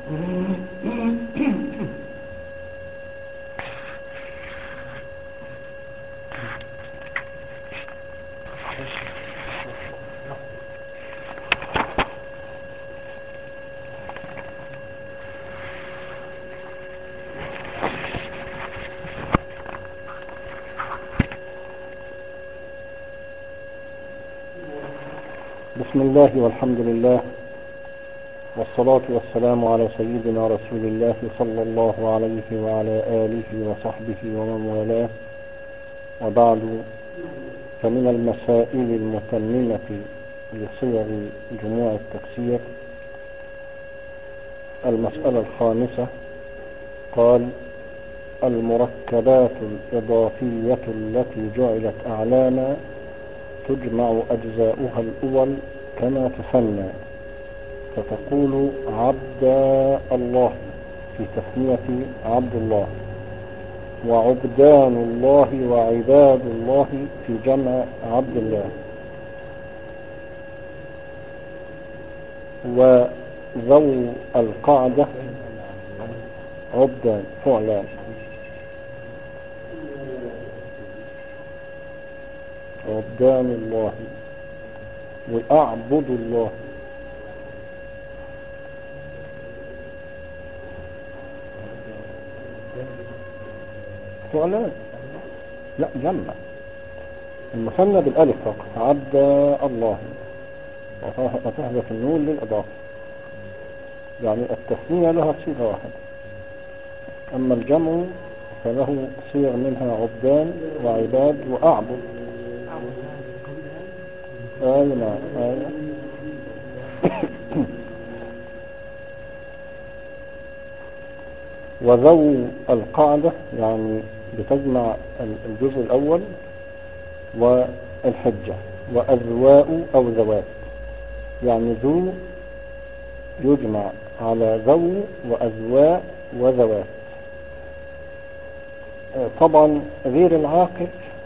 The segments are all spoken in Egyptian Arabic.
بسم الله والحمد لله والصلاة والسلام على سيدنا رسول الله صلى الله عليه وعلى آله وصحبه ومن والاه وبعد فمن المسائل المتممة لصيغ جموع التفسير المسألة الخامسة قال المركبات الإضافية التي جعلت أعلاما تجمع أجزاؤها الأول كما تثنى فتقول عبد الله في تثنية عبد الله وعبدان الله وعباد الله في جمع عبد الله وذو القعدة عبدان فعلان عبدان الله وأعبد الله فعلان لا جمع المثنى بالالف فقط عبد الله وتهدف النون للإضافة يعني التثنية لها صيغة واحدة أما الجمع فله صيغ منها عبدان وعباد وأعبد آية نعم آية وذو القاعدة يعني بتجمع الجزء الأول والحجة وأذواء أو ذوات يعني ذو يجمع على ذو وأذواء وذوات طبعا غير العاقل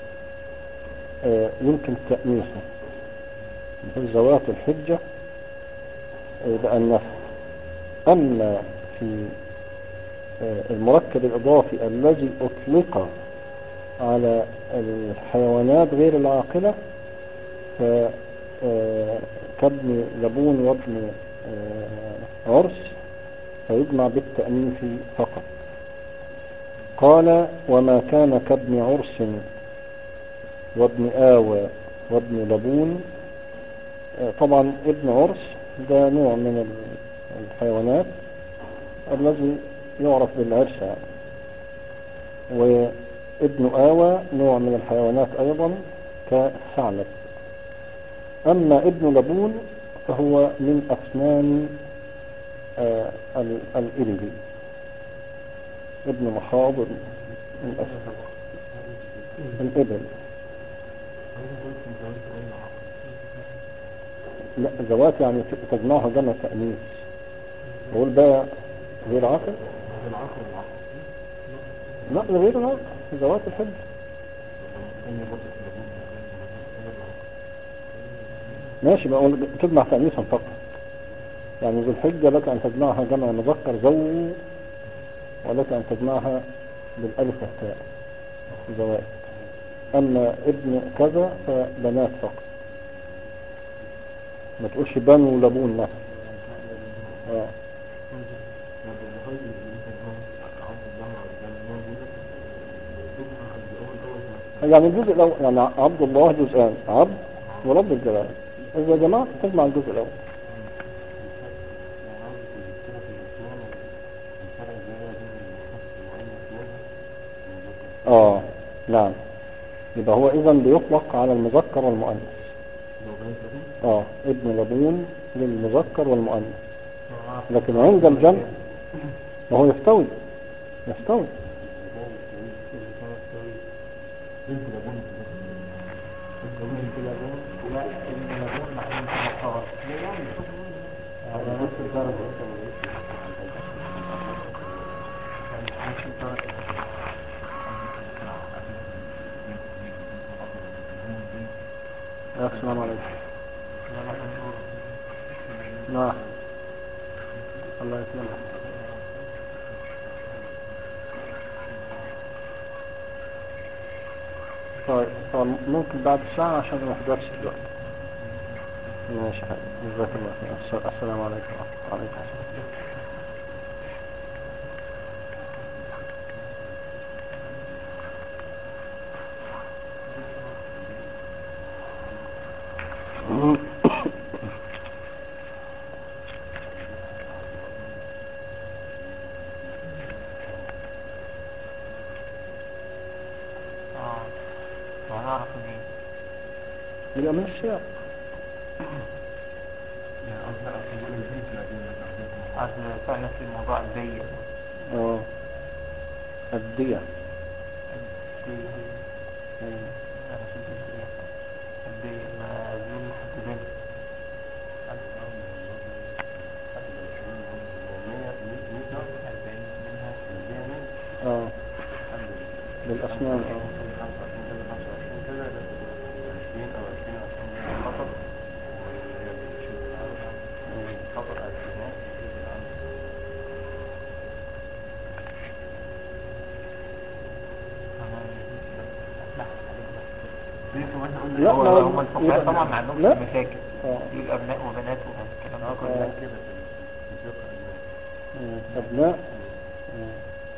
يمكن تأنيسه مثل ذوات الحجة يبقى النفس أما في المركب الإضافي الذي أطلق على الحيوانات غير العاقلة كابن لبون وابن عرس فيجمع بالتأنيث فقط قال وما كان كابن عرس وابن آوى وابن لبون طبعا ابن عرس ده نوع من الحيوانات الذي يعرف بالعرس يعني. وابن آوى نوع من الحيوانات أيضا كثعلب أما ابن لبون فهو من أسنان آه الإبل ابن مخاض الإبل لا ذوات يعني تجمعها جمع تأنيث بقول بقى غير عاقل لا غير العاقل ذوات الحج ماشي بقول تجمع تأنيثا فقط يعني ذو الحجة لك أن تجمعها جمع مذكر زو ولك أن تجمعها بالألف والتاء زوائد أما ابن كذا فبنات فقط ما تقولش بنو لبون نفس آه. يعني الجزء الأول يعني عبد الله جزءان عبد ورب الجلال إذا جمعت تجمع الجزء الأول اه نعم يبقى هو اذا بيطلق على المذكر والمؤنث اه ابن لبون للمذكر والمؤنث لكن عند الجمع ما هو يستوي يستوي السلام عليكم نعم الله يسلمك طيب فممكن بعد ساعة عشان ما احضرش دلوقتي ماشي حاجة جزاك الله خير الس- السلام عليكم ورحمة الله وعليكم السلام اه وهنعرف منين يبقى من السياق اصل فعلا في موضوع الدية اه الدية الدية انا كنت الدية الدية ما دول محددين أربعين منها اه بالأسنان اه لا، هو ما هو- هم الفقهاء طبعا ما عندهمش لا. مشاكل اه يقول ابناء وبنات والكلام ده آه. كله مم. أبناء مم.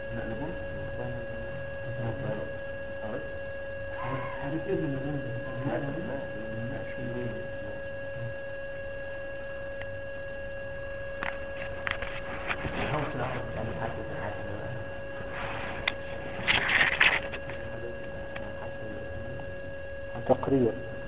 تقرير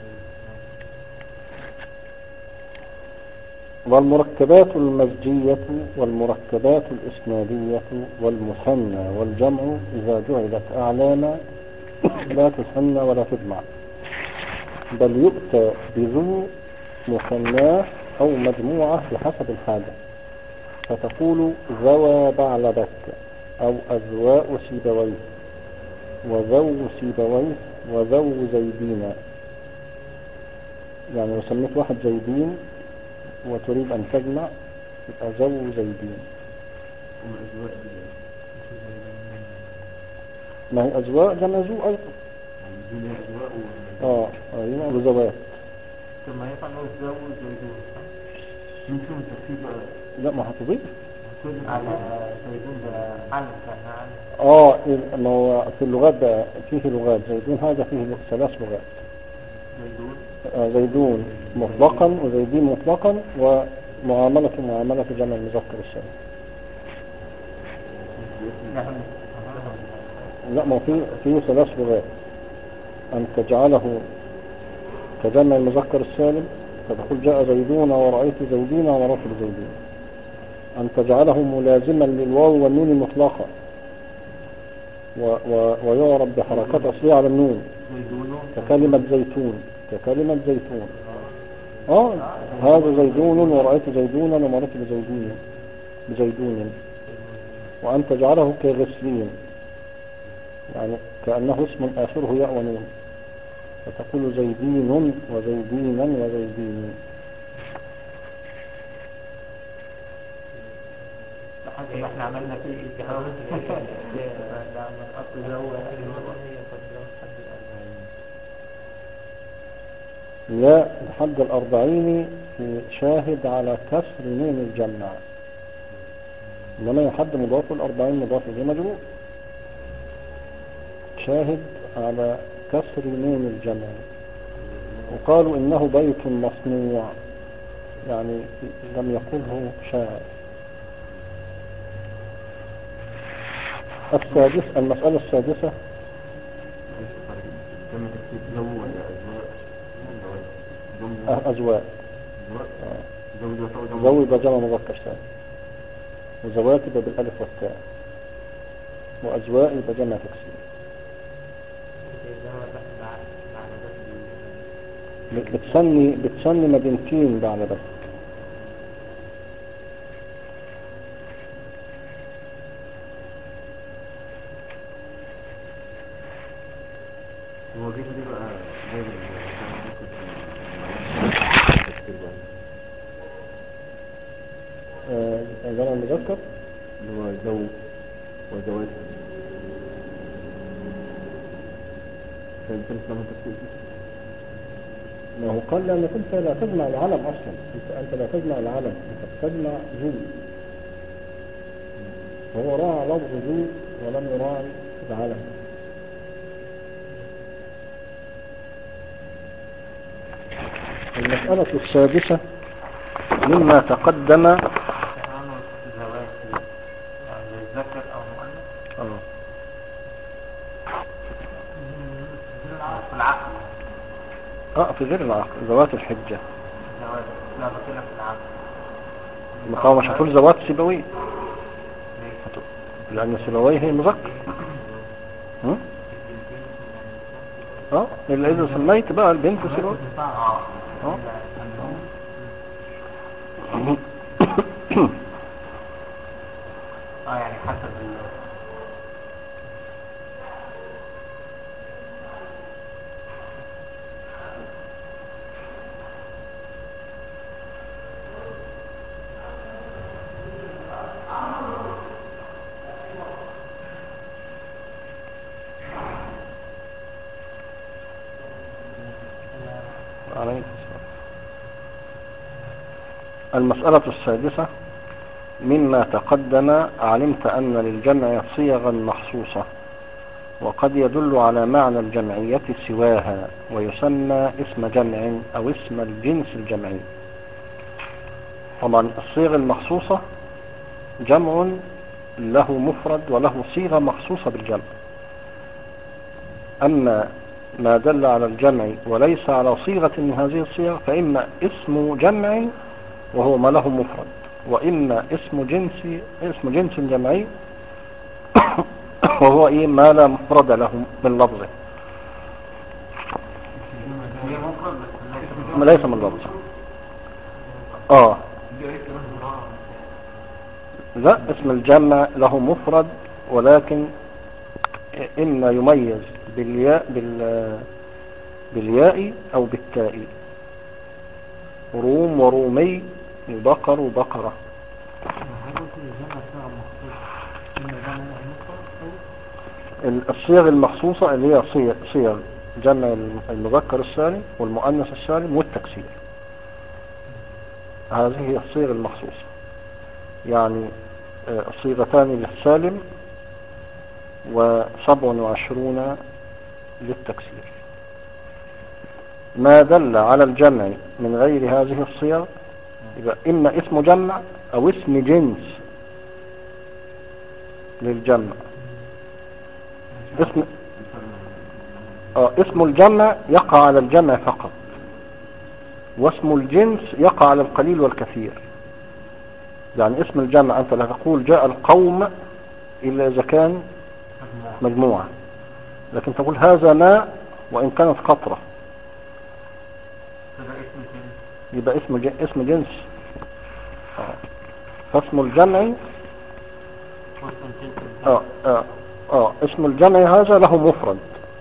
والمركبات المزجية والمركبات الإسنادية والمثنى والجمع إذا جعلت أعلاما لا تثنى ولا تجمع بل يؤتى بذو مثناه أو مجموعة بحسب الحاجة فتقول ذوى بعلبك أو أذواء سيبويه وذو سيبويه وذو زيدين يعني لو سميت واحد زيدين وتريد أن تجمع يبقى ذو زيدين ما هي أزواء جمع ذو أيضا اه أيوة وزوات ثم ينفع نقول زوج زيدون ممكن الترتيب بقى لا ما هتضيف على زيدون ده علم كان علم اه إيه، ما هو في اللغات ده فيه لغات زيدون هذا فيه لغ- ثلاث لغات زيدون آه، زيدون مطلقا وزيدين مطلقا ومعاملة معاملة جمع المذكر السالم نحن لا ما في في ثلاث لغات أن تجعله كجمع المذكر السالم فتقول جاء زيدون ورأيت زيدين ومررت بزيدين أن تجعله ملازما للواو والنون المطلقة و و ويعرب بحركات أصلية على النون زيدون ككلمة زيتون ككلمة زيتون اه هذا زيدون ورأيت زيدونا ومررت بزيدون بزيدون وأن تجعله كغسلين يعني كأنه اسم آخره ياء ونون فتقول زيدين وزيدينا وزيدين لحد ما احنا عملنا فيه التهاوت لما نحط زوج لا الحد الأربعين في شاهد على كسر نون الجمع إنما يحد مضاف الأربعين مضاف إليه مجرور شاهد على كسر نون الجمع وقالوا إنه بيت مصنوع يعني لم يقله شاعر السادس المسألة السادسة تم تكتيب زو ولا أزواء زواج أه، أزواج أزواء آه. زوج وتو جمع زوج يبقى جمع مذكر سالم وزوات يبقى بالألف والتاء وأزواء يبقى جمع تكسير بت- بتسمي بتسمي مدينتين بعد بس هو كيف دي بقى غير آه، جمع مذكر اللي هو زو وزواج فيمكن لما تكون ما هو قال لأنك أنت لا تجمع العلم أصلا أنت, أنت لا تجمع العلم أنت تجمع ذو فهو راعى لفظ ذو ولم يراعي العلم المسألة السادسة مما تقدم كمان الزواج يعني للذكر أو مؤنث آه. في العقل اه في غير العقل ذوات الحجة الزواج لا بكلم في العقل المقاومة مش هتقول ذوات سيبويه ليه؟ هتقول- لأن سيبويه هي مذكر هم؟ اه إلا إذا سميت بقى البنت سيبويه اه اه اه يعني حسب ال عليك السلام. المسألة السادسة مما تقدم علمت أن للجمع صيغا مخصوصة وقد يدل على معنى الجمعية سواها ويسمى اسم جمع أو اسم الجنس الجمعي طبعا الصيغ المخصوصة جمع له مفرد وله صيغة مخصوصة بالجمع أما ما دل على الجمع وليس على صيغة من هذه الصيغ فإما اسم جمع وهو ما له مفرد وإما اسم جنس اسم جنس جمعي وهو إيه ما لا مفرد له من لفظه هي مفرد بس ما ليس من لفظه آه لا اسم الجمع له مفرد ولكن إما يميز بالياء بال بالياء أو بالتاء روم ورومي وبقر وبقرة ال- الصيغ المخصوصة اللي هي صيغ, صيغ جمع المذكر السالم والمؤنث السالم والتكسير هذه هي الصيغ المخصوصة يعني آه، صيغتان للسالم وسبع وعشرون للتكسير ما دل على الجمع من غير هذه الصيغ يبقى إما اسم جمع أو اسم جنس للجمع اسم آه اسم الجمع يقع على الجمع فقط واسم الجنس يقع على القليل والكثير يعني اسم الجمع أنت لا تقول جاء القوم إلا إذا كان مجموعة لكن تقول هذا ماء وإن كانت قطرة كده اسم جنس يبقى اسم ج... اسم جنس آه. فاسم الجمع واسم جنس آه. آه. آه. اسم الجمع هذا له مفرد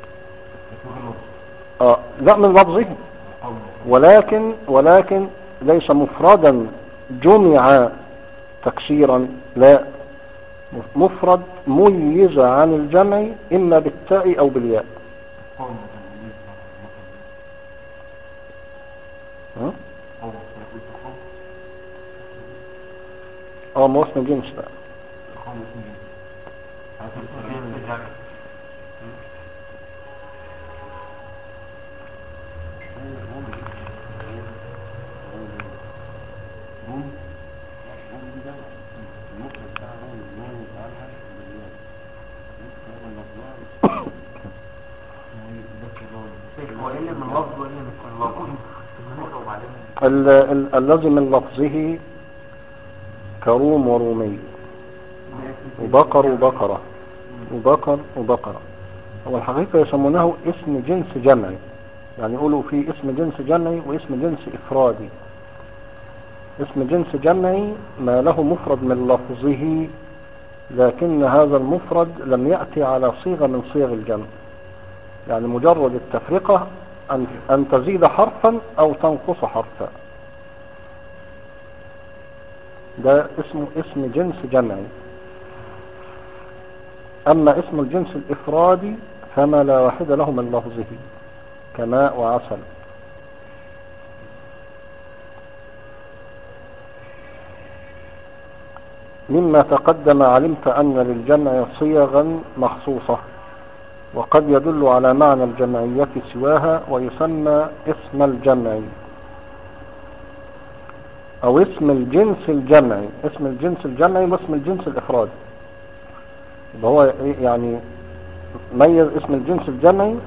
آه. لا من لفظه ولكن ولكن ليس مفردا جمع تكسيرا لا مفرد ميز عن الجمع إما بالتاء أو بالياء ها؟ اه ما هو اسم جنس بقى اسم جنس جمع هو ايه اللي من لفظ وايه اللي مش من لفظ المنكر وبعدين ال ال الذي من لفظه كروم ورومي وبقر وبقرة وبقر وبقرة هو الحقيقة يسمونه اسم جنس جمعي يعني يقولوا في اسم جنس جمعي واسم جنس إفرادي اسم جنس جمعي ما له مفرد من لفظه لكن هذا المفرد لم يأتي على صيغة من صيغ الجمع يعني مجرد التفرقة أن, أن تزيد حرفا أو تنقص حرفا ده اسم اسم جنس جمعي أما اسم الجنس الإفرادي فما لا واحد له من لفظه كماء وعسل مما تقدم علمت أن للجمع صيغا مخصوصة وقد يدل على معنى الجمعية سواها ويسمى اسم الجمع أو اسم الجنس الجمعي اسم الجنس الجمعي واسم الجنس الإفرادي يبقى هو إيه يعني ميز اسم الجنس الجمعي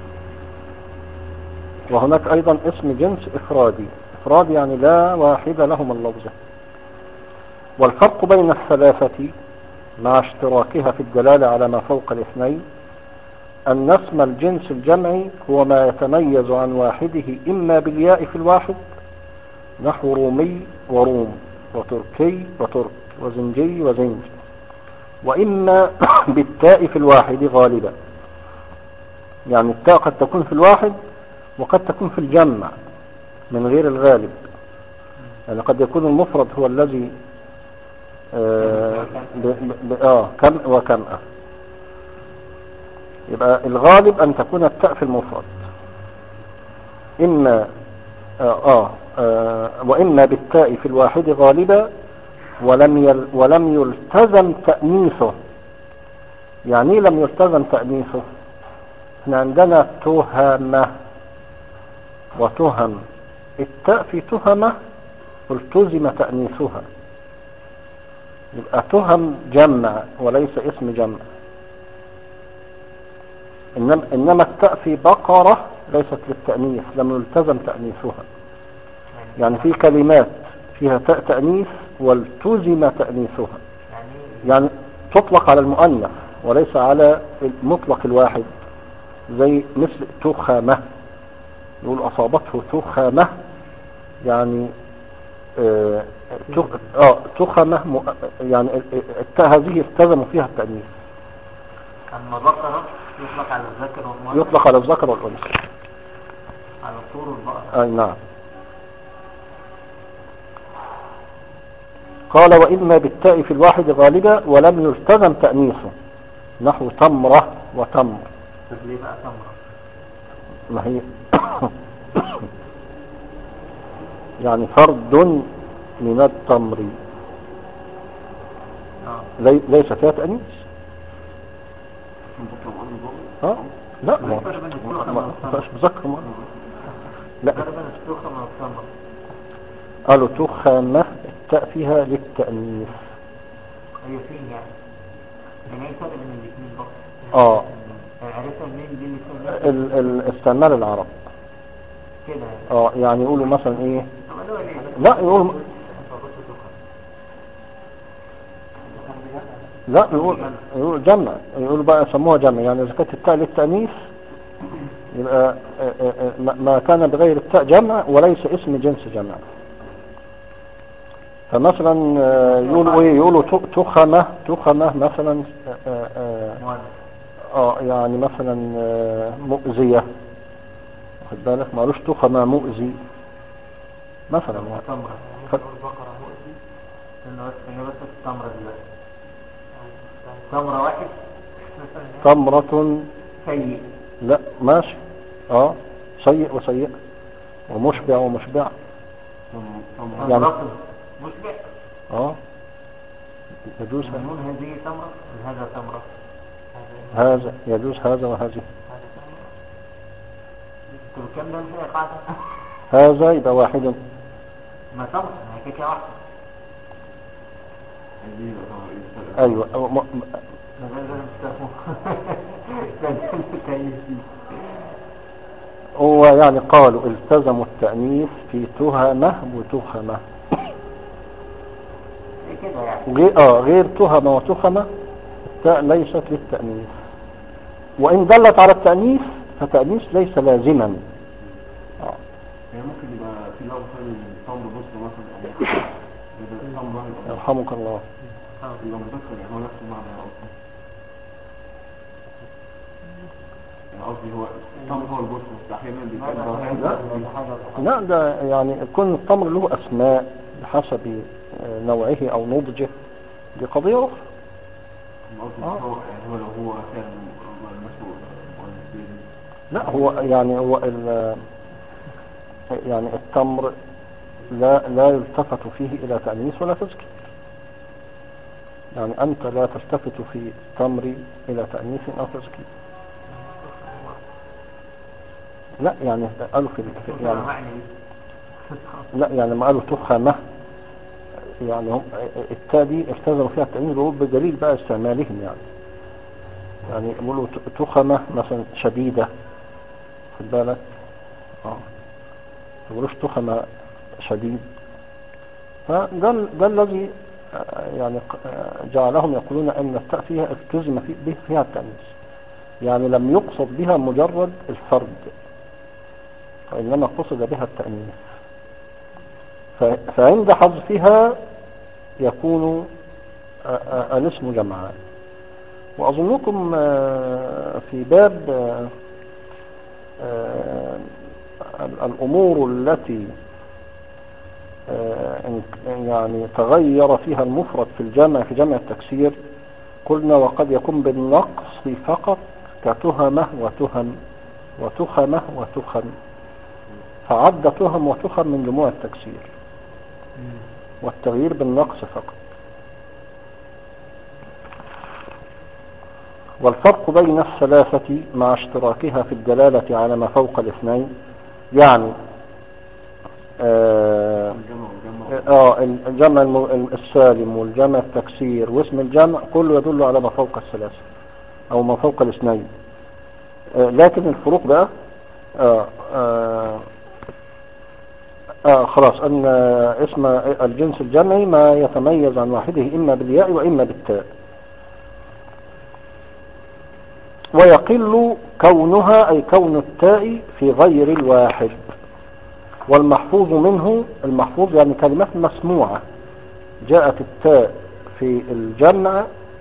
وهناك أيضا اسم جنس إفرادي إفرادي يعني لا واحد لهم اللفظة والفرق بين الثلاثة مع اشتراكها في الدلالة على ما فوق الاثنين أن اسم الجنس الجمعي هو ما يتميز عن واحده إما بالياء في الواحد نحو رومي وروم وتركي وترك وزنجي وزنج وإما بالتاء في الواحد غالبا يعني التاء قد تكون في الواحد وقد تكون في الجمع من غير الغالب يعني قد يكون المفرد هو الذي آه, ب ب آه كم وكم آه يبقى الغالب أن تكون التاء في المفرد إما آه آه آه وإما بالتاء في الواحد غالبا ولم يل ولم يلتزم تأنيثه يعني إيه لم يلتزم تأنيثه احنا عندنا تهمة وتهم التاء في تهمة التزم تأنيثها يبقى تهم جمع وليس اسم جمع إنما, إنما التاء في بقرة ليست للتأنيث لم يلتزم تأنيثها يعني في كلمات فيها تاء تأنيث والتزم تأنيثها يعني يعني تطلق على المؤنث وليس على المطلق الواحد زي مثل تخامة يقول أصابته تخامة يعني آه، تخ- آه، تخمة م- يعني التاء هذه التزموا فيها التأنيث أما بقرة يطلق على الذكر والمؤنث يطلق على الذكر والأنثى على الطور والبقرة أي نعم قال وإما بالتاء في الواحد غالبا ولم يلتزم تأنيثه نحو تمرة وتمر طب ليه بقى تمرة؟ ما هي يعني فرد من التمر اه لي- ليس فيها تأنيث مذكر وأنا ضمن ها لا ما ما يفرق بين التخمة ما- والتمر. ما فيهاش مذكر ما لا غالبا التخمة والتمر قالوا تخمة التاء فيها للتأنيث هي فين يعني؟ يعني ايه الفرق بين الاثنين بقى؟ اه عرفتها منين دي اللي ال ال استعمال العرب كده يعني اه يعني يقولوا مثلا ايه طب أنا ليه؟ لا يقول لا يقول يقول جمع يقول بقى يسموها جمع يعني اذا كانت التاء للتأنيث يبقى آه، آه، آه، ما- ما كان بغير التاء جمع وليس اسم جنس جمع فمثلا آه، يقولوا ايه يقولوا ت- تخمة تخمة مثلا آه، آه، مؤنث اه يعني مثلا آه، مؤذية واخد بالك ما قالوش تخمة مؤذي مثلا يعني تمرة ف- البقرة مؤذي لأنه بس هي بس التمرة دلوقتي تمرة واحد مثلا تمرة سيء لا ماشي اه سيء وسيء ومشبع ومشبع يعني- تمرة مشبع اه يجوز هذا نقول هذه تمرة هذا تمرة هذا يجوز هذا وهذه هذا تمرة طب كم ده فيها قاعدة هذا يبقى واحد ما تمرة ما هي كده واحدة ايوه أو م- م- ده ده ده مش تفهم ده ده التأنيث دي. هو يعني قالوا التزموا التأنيث في تهمة وتخمة هي كده يعني غير, آه غير تهمة وتخمة التاء ليست للتأنيث وإن دلت على التأنيث فتأنيث ليس لازما آه. يعني ممكن يبقى في لغة مثلا تمر بصر مثلا أو يبقى تمر يبقى يرحمك الله يبقى مذكر يعني هو نفس المعنى أصلا يعني قصدي هو التمر هو البصر بس أحيانا بيتقال لا، ده ده حاجة لا ده يعني كون التمر له أسماء بحسب آه، نوعه أو نضجه دي قضية أخرى قصدي هو يعني هو لو هو كان مسؤول ولا لا هو يعني هو ال يعني التمر لا لا يلتفت فيه إلى تأنيث ولا تذكير يعني أنت لا تلتفت في التمر إلى تأنيث أو تذكير لا يعني قالوا في في- يعني معنى لا يعني ما قالوا تخمة يعني هم التاء دي التزموا فيها التأنيث بيقول بدليل بقى استعمالهم يعني يعني يقولوا ت- تخمة مثلا شديدة خد بالك اه ما يقولوش تخمة شديد فده ال- ده الذي آه، يعني ق- آه، جعلهم يقولون ان التاء فيها التزم في- به فيها التأنيث يعني لم يقصد بها مجرد الفرد وإنما قصد بها التأنيث ف- فعند حذفها يكون آه، آه، الاسم جمعا وأظنكم آه، في باب آه، آه، ال- الأمور التي آه، إن- يعني تغير فيها المفرد في الجمع في جمع التكسير قلنا وقد يكون بالنقص فقط كتهمة وتهم وتخمة وتخم فعد تهم وتخم من جموع التكسير والتغيير بالنقص فقط والفرق بين الثلاثة مع اشتراكها في الدلالة على ما فوق الاثنين يعني آه الجمع والجمع اه الجمع الم- السالم والجمع التكسير واسم الجمع كله يدل على ما فوق الثلاثة او ما فوق الاثنين آه لكن الفروق بقى آه آه آه خلاص ان اسم الجنس الجمعي ما يتميز عن واحده اما بالياء واما بالتاء ويقل كونها اي كون التاء في غير الواحد والمحفوظ منه المحفوظ يعني كلمات مسموعة جاءت التاء في الجمع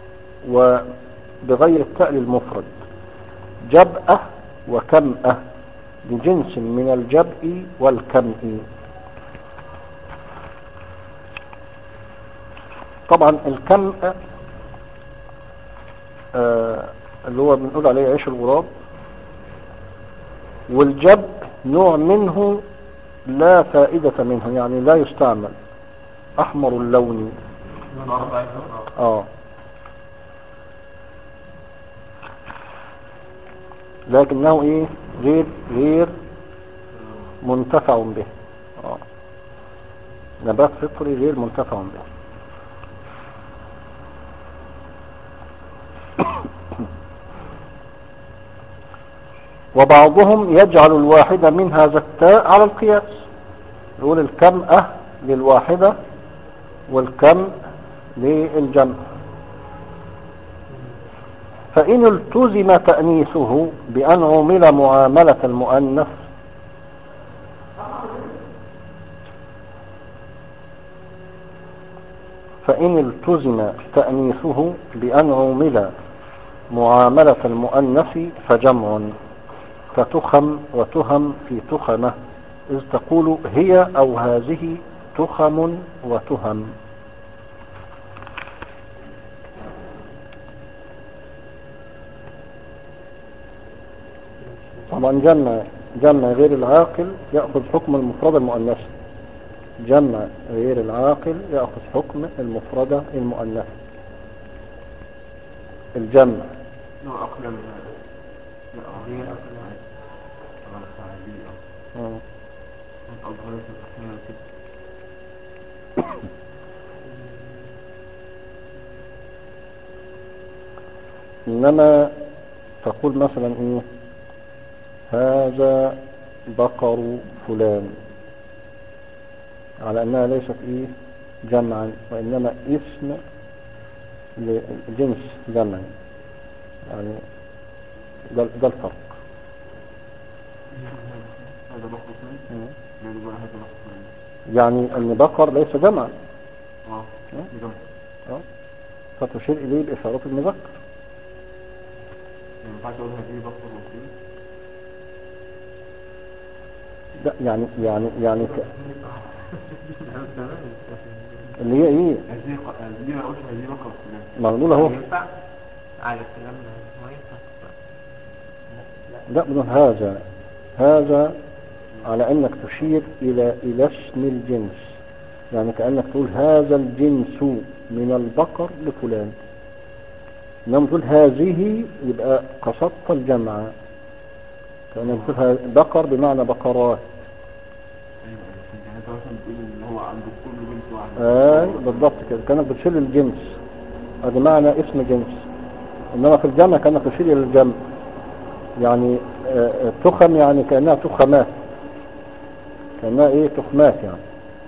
وبغير التاء للمفرد جبأة وكمأة لجنس من الجبء والكمء طبعا الكمء آه اللي هو بنقول عليه عيش الغراب والجبء نوع منه لا فائدة منه يعني لا يستعمل أحمر اللون آه لكنه إيه غير غير منتفع به آه. نبات فطري غير منتفع به وبعضهم يجعل الواحدة من هذا التاء على القياس يقول الكمأة للواحدة والكم للجمع فإن التزم تأنيثه بأن عمل معاملة المؤنث فإن التزم تأنيثه بأن عمل معاملة المؤنث فجمع كتخم وتهم في تخمة إذ تقول هي أو هذه تخم وتهم طبعا جمع جمع غير العاقل يأخذ حكم المفردة المؤنثة جمع غير العاقل يأخذ حكم المفردة المؤنثة الجمع نوع أقلم لا دي أقلم أقلام. غلط عادي أو مم. أنت أظهرت الأحيان كده إنما تقول مثلا إيه هذا بقر فلان على أنها ليست إيه جمعا وإنما اسم لجنس جمع يعني ده, ده الفرق هذا بحر فلان مم. يعني بقى هذا بحر فلان يعني أن بقر ليس جمعا اه مم. بجمع آه. فتشير إليه بإشارة المذكر يعني ينفعش أقول هذه بحر وفلان لا يعني يعني يعني ك... اللي هي إيه هذه ق- دي ما أقولش هذه بحر وفلان مغلول أهو ينفع على الكلام ده ما ينفع لا بدون هذا هذا على انك تشير الى الى اسم الجنس يعني كأنك تقول هذا الجنس من البقر لفلان لما تقول هذه يبقى قصدت الجمع كأنك تقول ه- بقر بمعنى بقرات ايوه يعني انت مثلا بتقول ان هو عنده كل بنت واحده اي بالضبط كده كانك بتشير الجنس هذا معنى اسم جنس انما في الجمع كانك تشير الى الجمع يعني آه، آه، تخم يعني كانها تخمات كانها ايه تخمات يعني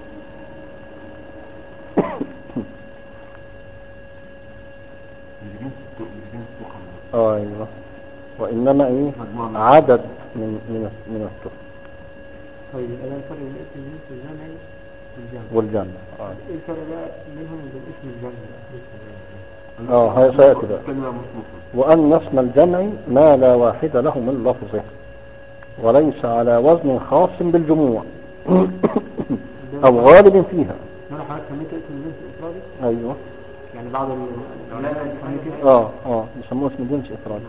مش جنس مش جنس تخم ايوه وانما ايه مجموعة من- عدد من من من التخم طيب يبقى ده الفرق بين اسم الجنس والجمعي والجمع والجمع آه. ايه الفرق بقى بينهم وبين اسم الجمع اه هي سيأتي بقى كلمة مش مفرد وأن اسم الجمع ما لا واحد له من لفظه وليس على وزن خاص بالجموع أو غالب فيها انا حضرتك سميته اسم الجنس الافرادي أيوه يعني بعض العلماء بيسميه كده اه اه يسموه اسم جنس إفراد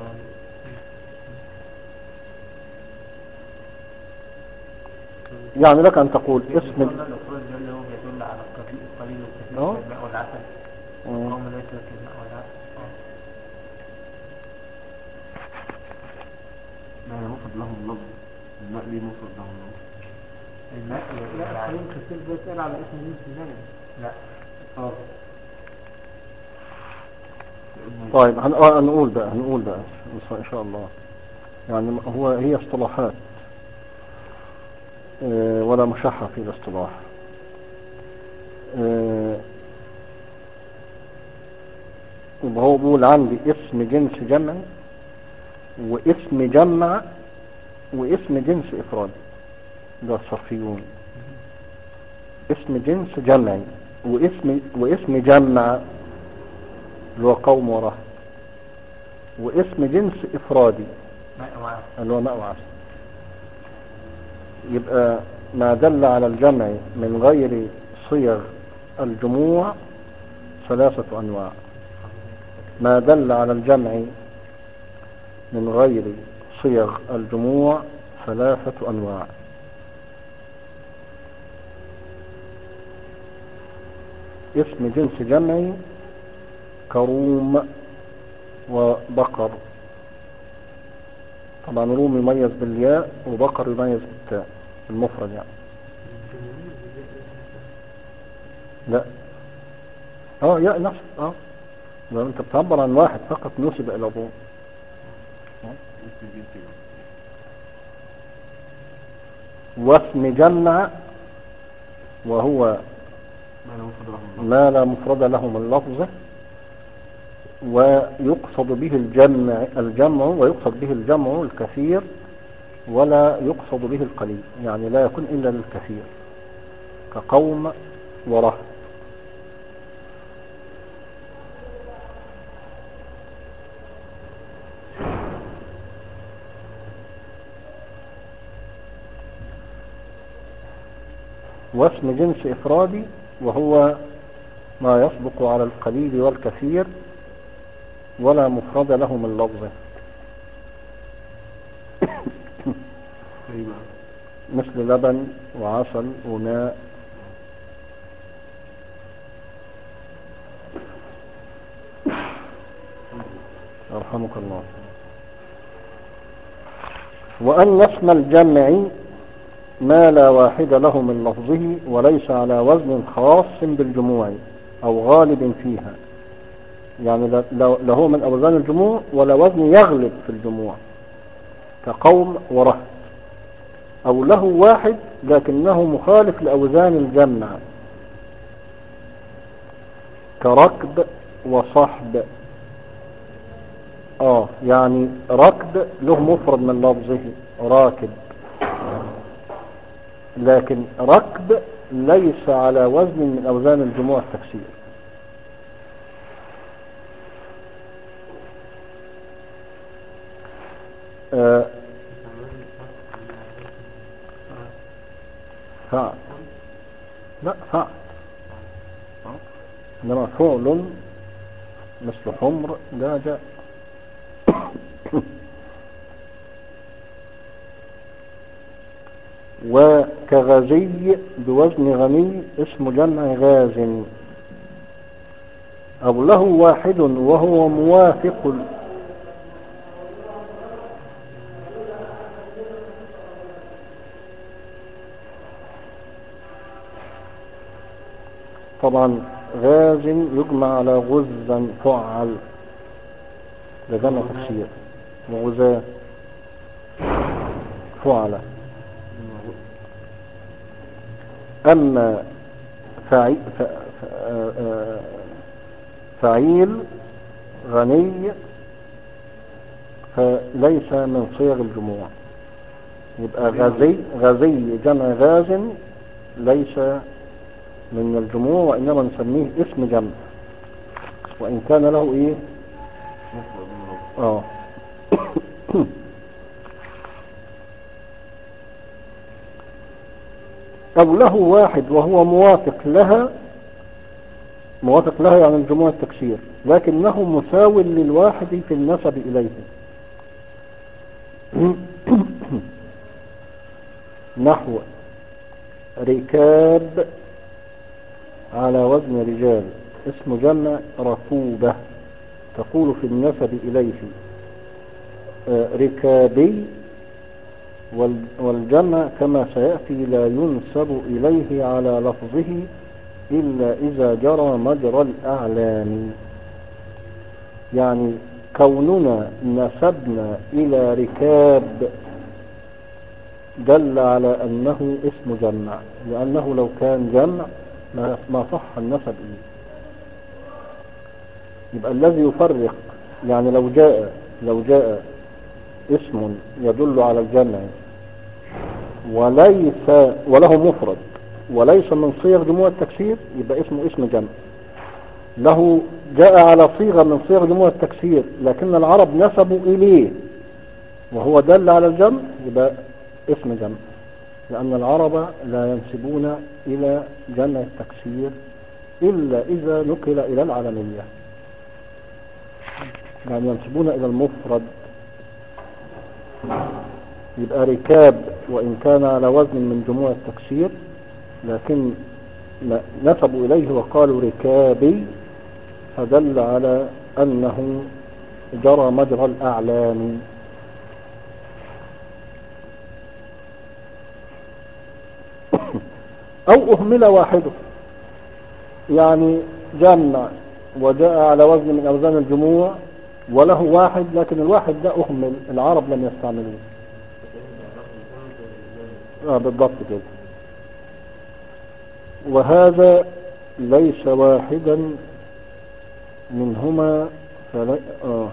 يعني لك أن تقول اسم ال- الافراد ده اللي هو بيدل على القليل القليل والكثير آه. من الماء والعسل آه. قوم لا يترك الماء والعسل آه. لا هي مفرد لهم اللفظ الماء ليه مفرد لهم اللفظ الماء لا القليل الكثير ده يتقال على اسم جنس الجمع لا اه طيب هن- آه، هنقول بقى هنقول بقى إن شاء الله يعني هو هي اصطلاحات آه، ولا مشحة في الاصطلاح آه، يبقى هو بيقول عندي اسم جنس جمع واسم جمع واسم جنس افراد ده الصرفيون اسم جنس جمعي واسم واسم جمع اللي هو قوم وراه واسم جنس افرادي ماء وعسل اللي هو ماء وعسل يبقى ما دل على الجمع من غير صيغ الجموع ثلاثة أنواع ما دل على الجمع من غير صيغ الجموع ثلاثة أنواع اسم جنس جمعي كروم وبقر طبعا روم يميز بالياء وبقر يميز بالتاء المفرد يعني لا اه ياء نفس اه لو انت بتعبر عن واحد فقط نسب الى ابوه اسم جنس جمع واسم جمع وهو ما لا مفرد لهم اللفظ ما لا مفرد له من لفظه ويقصد به الجمع الجمع ويقصد به الجمع الكثير ولا يقصد به القليل يعني لا يكون إلا للكثير كقوم ورهط واسم جنس إفرادي وهو ما يسبق على القليل والكثير ولا مفرد له من لفظه ايه بقى مثل لبن وعسل وماء يرحمك الله وأن اسم الجمع ما لا واحد له من لفظه وليس على وزن خاص بالجموع أو غالب فيها يعني لا- لا لا هو من أوزان الجموع ولا وزن يغلب في الجموع كقوم ورهط أو له واحد لكنه مخالف لأوزان الجمع كركب وصحب اه يعني ركب له مفرد من لفظه راكب لكن ركب ليس على وزن من أوزان الجموع التفسير آه فعل لا فعل إنما فعل مثل حمر لا جاء وكغزي بوزن غني اسم جمع غاز أو له واحد وهو موافق طبعا غاز يجمع على غزا فعل ده جمع تفسير وغزاة فعل أما فعي ف... ف... آه، آه، فعيل غني فليس من صيغ الجموع يبقى غزي غزي جمع غاز ليس من الجموع وإنما نسميه اسم جمع وإن كان له إيه آه أو له واحد وهو موافق لها موافق لها يعني الجموع التكسير لكنه مساو للواحد في النسب إليه نحو ركاب على وزن رجال اسم جمع ركوبة تقول في النسب إليه آه، ركابي وال- والجمع كما سيأتي لا ينسب إليه على لفظه إلا إذا جرى مجرى الأعلام يعني كوننا نسبنا إلى ركاب دل على أنه اسم جمع لأنه لو كان جمع ما ما صح النسب إليه يبقى الذي يفرق يعني لو جاء لو جاء اسم يدل على الجمع وليس وله مفرد وليس من صيغ جموع التكسير يبقى اسمه اسم جمع له جاء على صيغة من صيغ جموع التكسير لكن العرب نسبوا إليه وهو دل على الجمع يبقى اسم جمع لأن العرب لا ينسبون إلى جمع التكسير إلا إذا نقل إلى العالمية يعني ينسبون إلى المفرد يبقى ركاب وإن كان على وزن من جموع التكسير لكن ن- نسبوا إليه وقالوا ركابي فدل على أنه جرى مجرى الأعلام أو أهمل واحده يعني جمع وجاء على وزن من أوزان الجموع وله واحد لكن الواحد ده أهمل العرب لم يستعملوه آه بالضبط كده وهذا ليس واحدا منهما فلا آه.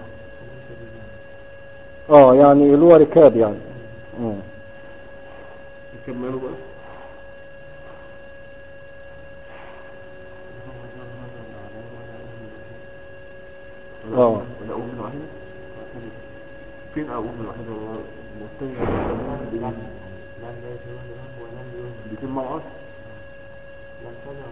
اه يعني اللي هو ركاب يعني آه. يكملوا بقى آه. ولا أقوم من واحدة فين أقوم من واحدة هو مستني لم لم يجوز ولم يوجد بيتم مع بعض لم تجع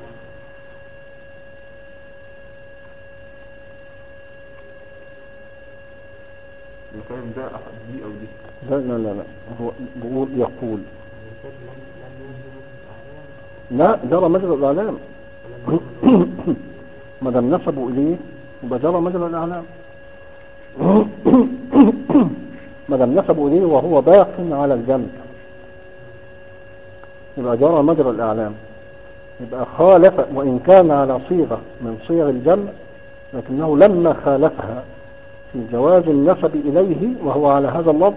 أنا فاهم ده أحد دي أو دي لا لا لا لا هو بيقول يقول يقول لم لم يوجد الأعلام لا جرى مجرى الإعلام ولم يوجد ما دام نسبوا إليه يبقى جرى مجرى الإعلام ما دام نسبوا إليه وهو باق على الجنب يبقى جرى مجرى الإعلام يبقى خالف وإن كان على صيغة من صيغ الجمع لكنه لما خالفها في جواز النسب إليه وهو على هذا اللفظ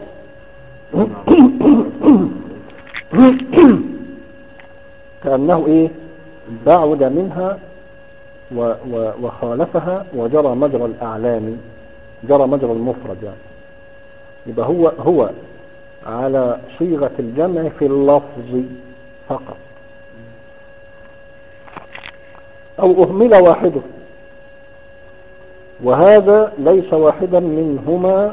كأنه إيه بعد منها و و وخالفها وجرى مجرى الأعلام جرى مجرى المفرد يعني يبقى هو هو على صيغة الجمع في اللفظ فقط أو أهمل واحده وهذا ليس واحدا منهما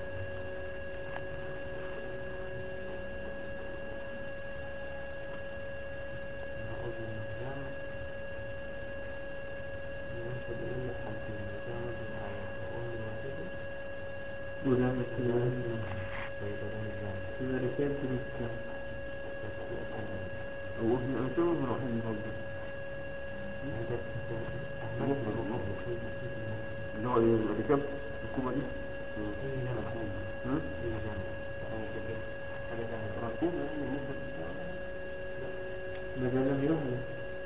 نعوذ من الجامع ينسب إلى حالتين مجاوز الأعلام وأم الوحيدة وده وذلك من فيبقى الجامع إذا ركبت بالكلام وفي أنا شو من راح ينفضل اللي هو إيه الركاب الكوبا دي ها؟ ركوبة يعني ممكن ما ده لم يهمل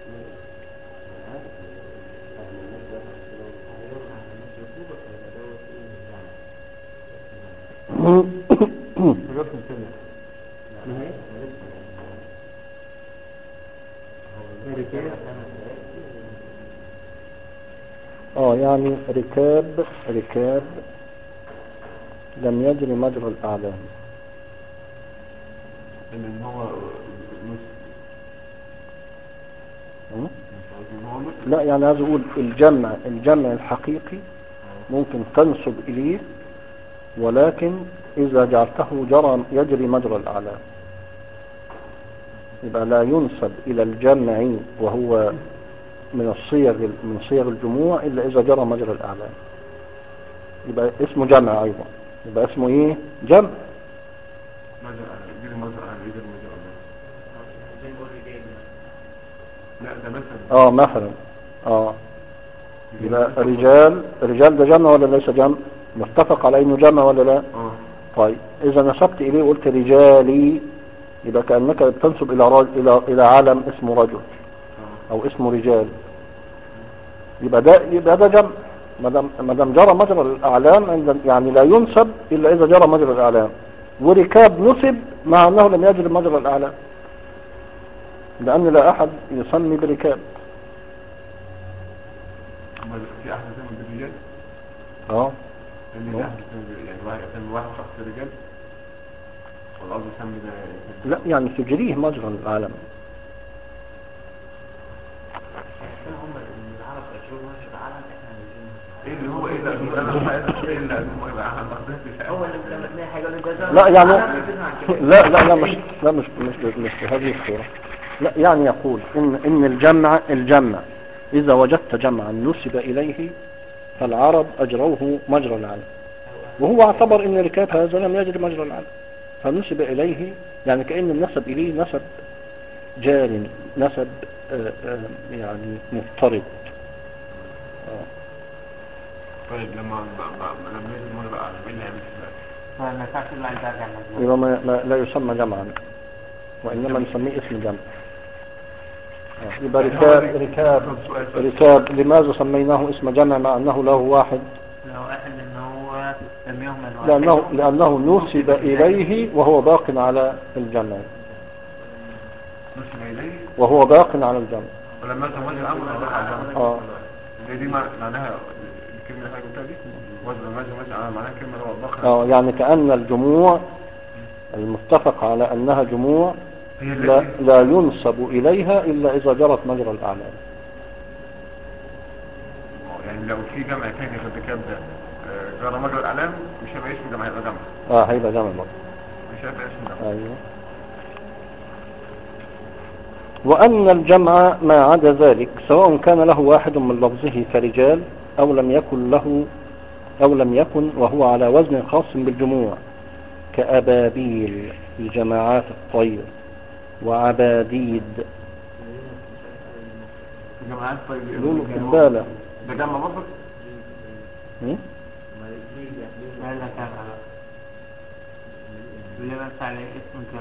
ركاب الثانية اه يعني ركاب ركاب لم يجري مجرى الأعلام إن هو نص م? مش عارف إن هو نص لا يعني عايز اقول الجمع الجمع الحقيقي ممكن تنسب اليه ولكن اذا جعلته جرى يجري مجرى الاعلام يبقى لا ينسب الى الجمع وهو من الصيغ من صيغ الجموع الا اذا جرى مجرى الاعلام يبقى اسمه جمع ايضا يبقى اسمه ايه جمع مجرى يجري مجرى يجري مجرى زي ما بقول رجال لا ده مثلا اه مثلا اه يبقى رجال رجال ده جمع ولا ليس جمع متفق على انه جمع ولا لا اه طيب اذا نسبت اليه وقلت رجالي يبقى كانك بتنسب الى رجل الى الى عالم اسمه رجل اه او اسمه رجال يبقى ده يبقى ده جمع ما دام ما دام جرى مجرى الاعلام عند يعني لا ينسب الا اذا جرى مجرى الاعلام وركاب نسب مع انه لم يجري مجرى الاعلام لان لا احد يسمي بركاب أما في أحد يسمى بالرجال اه اللي في أحد يسمى بال- يعني واحد يسمي واحد شخص رجال والأرض يسمي ده لا يعني تجريه مجرى الاعلام هم العرب اشهر ماشي العالم احنا عايزين ايه اللي هو ايه اللي انا عايز ايه اللي هو يبقى احنا ما هو اللي لما تلاقي حاجه يقول لك ده لا يعني العالم يفيدنا عن كده. لا لا لا مش لا مش مش مش بهذه الصورة لا يعني يقول إن إن الجمع الجمع إذا وجدت جمعا نسب إليه فالعرب أجروه مجرى العالم وهو اعتبر إن ركاب هذا لم يجري مجرى العالم فنسب إليه يعني كأن النسب إليه نسب جار نسب آه، آه، يعني مفترض آه. طيب لما ما- ما- لما يجي المرة على مين اللي هيعمل كده؟ فما ينفعش الا انت ارجع مجنون يبقى ما ما- لا يسمى جمعا وإنما نسميه اسم جمع آه، يبقى يعني هو ركاب اللي- ركاب طب سؤال- سؤال. ركاب لماذا سميناه اسم جمع مع أنه له واحد لو واحد ان هو لم يهمل واحد لأنه, لأنه نسب إليه وهو باق على الجمع نسب إليه وهو باق على الجمع ولما تموز الأمر أو على الجمع آه. هي دي مع- معناها الكلمة اللي حضرتك قلتها دي وزن ماشي ماشي على معناها كلمة اللي هو البقرة آه يعني كأن الجموع المتفق على أنها جموع هي لا, التي لا ينسب إليها إلا إذا جرت مجرى الأعلام يعني لو في جمع تاني غير الكتاب ده آه، جرى مجرى الأعلام مش هيبقى اسم جمع هيبقى جمع آه هيبقى جمع برضه مش هيبقى اسم جمع أيوه وأن الجمع ما عدا ذلك سواء كان له واحد من لفظه كرجال أو لم يكن له أو لم يكن وهو على وزن خاص بالجموع كأبابيل في جماعات الطير وعباديد الجماعات طيب لولو يعني هو- كبالة ده جمع مفرد م? لا لا كان اللي بس على اسم كام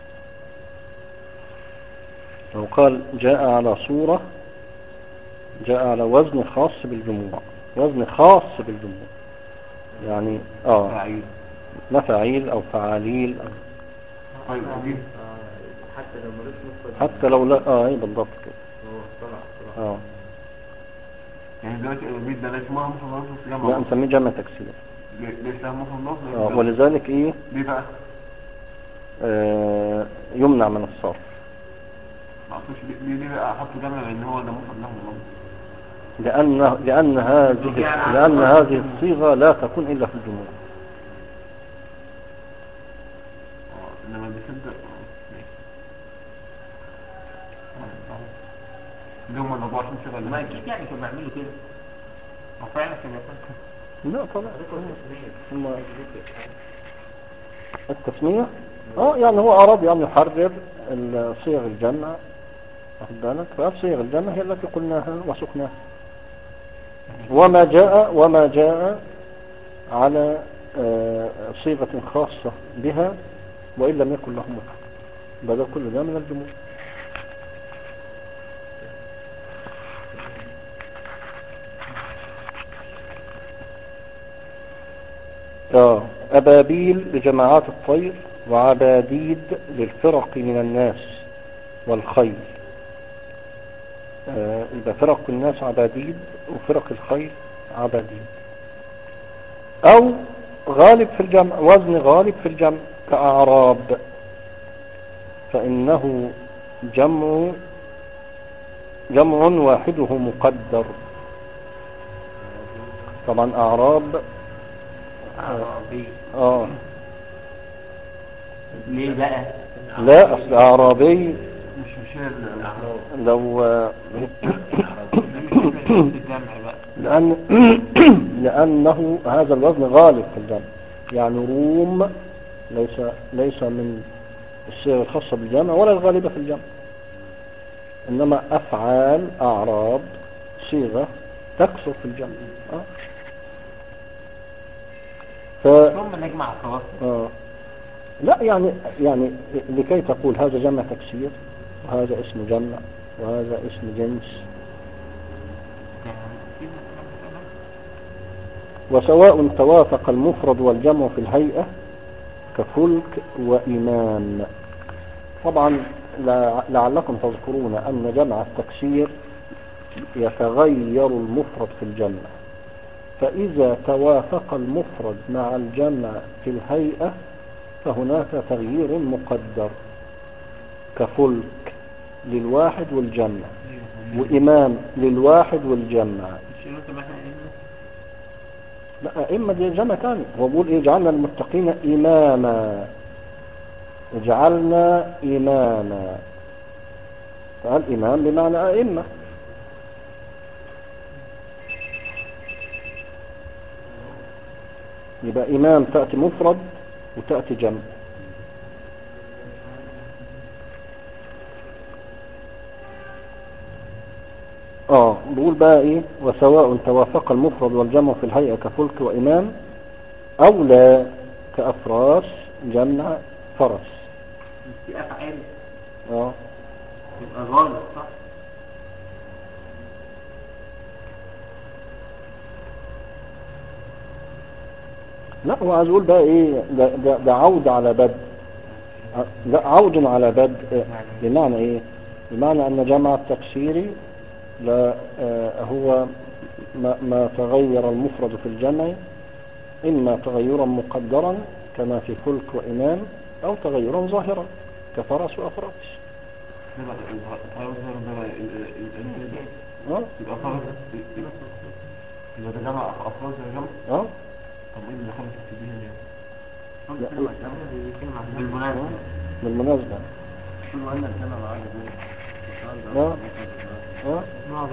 لو قال جاء على صورة جاء على وزن خاص بالجموع وزن خاص بالجموع يعني اه فاعيل مفاعيل او فعاليل أو طيب دي حتى لو ملوش مفرد حتى لو لا اه اي بالضبط كده هو طلع طلع اه يعني دلوقتي البيت ده لا اسمها مفرد لفظ في لا جمع نسميه جمع تكسير ليه ليه اسمها مفرد لفظ آه ولذلك ايه ليه بقى؟ آه يمنع من الصرف ما اقصدش ليه ليه بقى احط جمع لان هو ده مفرد له لفظ لأن لأن هذه لأن هذه الصيغة لا تكون إلا في الجموع اه انما بيصدق اللي هم ال 24 صيغه اللي ما هم- اكيد يعني كانوا بيعملوا كده هو فعلا كان بيعمل لا طبعا كده هم التسمية اه يعني هو أراد يعني يحرر ال- صيغ الجمع واخد بالك فصيغ الجمع هي التي قلناها وسقناها وما جاء وما جاء على آه، صيغة خاصة بها وإن لم يكن له مفرد بدل كل ده من الجمهور آه، أبابيل لجماعات الطير وعباديد للفرق من الناس والخيل آه، يبقى فرق الناس عباديد وفرق الخيل عباديد أو غالب في الجمع وزن غالب في الجمع كأعراب فإنه جمع جمع واحده مقدر طبعا أعراب عربي آه ليه بقى؟ لا أصل أعرابي مش مش هي ال- لو الجمع بقى لأن لأنه هذا الوزن غالب في الجمع يعني روم ليس ليس من الصيغ الخاصة بالجمع ولا الغالبة في الجمع إنما أفعال أعراب صيغة تكثر في الجمع آه. ف... ثم نجمع خلاص آه. لا يعني يعني لكي تقول هذا جمع تكسير وهذا اسم جمع وهذا اسم جنس وسواء توافق المفرد والجمع في الهيئة كفلك وإمام طبعا لع- لعلكم تذكرون أن جمع التكسير يتغير المفرد في الجمع فإذا توافق المفرد مع الجمع في الهيئة فهناك تغيير مقدر كفلك للواحد والجمع وإمام للواحد والجمع مش انت ما احنا قلنا لا إما دي جمع تاني هو بيقول إيه جعلنا المتقين إماما جعلنا إماما فقال إمام بمعنى أئمة يبقى إمام تأتي مفرد وتأتي جمع اه بيقول بقى ايه وسواء توافق المفرد والجمع في الهيئة كفلك وإمام أو لا كأفراس جمع فرس في افعال اه يبقى غالب صح؟ لا هو عايز يقول بقى ايه ده, ده, ده عود على بدء ع- لا عود على بدء بمعنى ايه بمعنى ان جمع التكسير لا آه هو ما, ما تغير المفرد في الجمع اما تغيرا مقدرا كما في فلك وامام او تغيرا ظاهرا كفرس وافراس ده بقى الغ- الغير ده بقى ال- ال- ال- ال- اه يبقى فرق يبقى ده جمع أفراد ده جمع اه طب ايه اللي خلص تكتبيها يعني؟ بالمناسبة بالمناسبة كل ما أن الجمع معاه ذلك اه اه معظم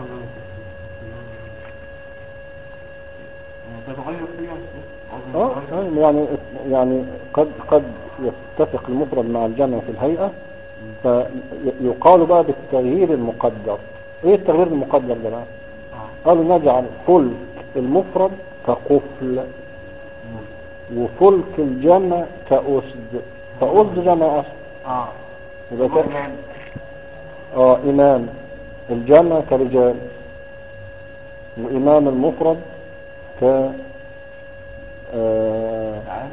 ده تغير فيه يعني اه آه، يعني يعني قد قد يتفق المفرد مع الجمع في الهيئة فيقال بقى بالتغيير المقدر ايه التغيير المقدر ده بقى قالوا نجعل فلك المفرد كقفل وفلك الجمع كأسد فأسد جمع أسد اه يبقى ك- إمام. اه إمام الجمع كرجال وإمام المفرد ك آه تعال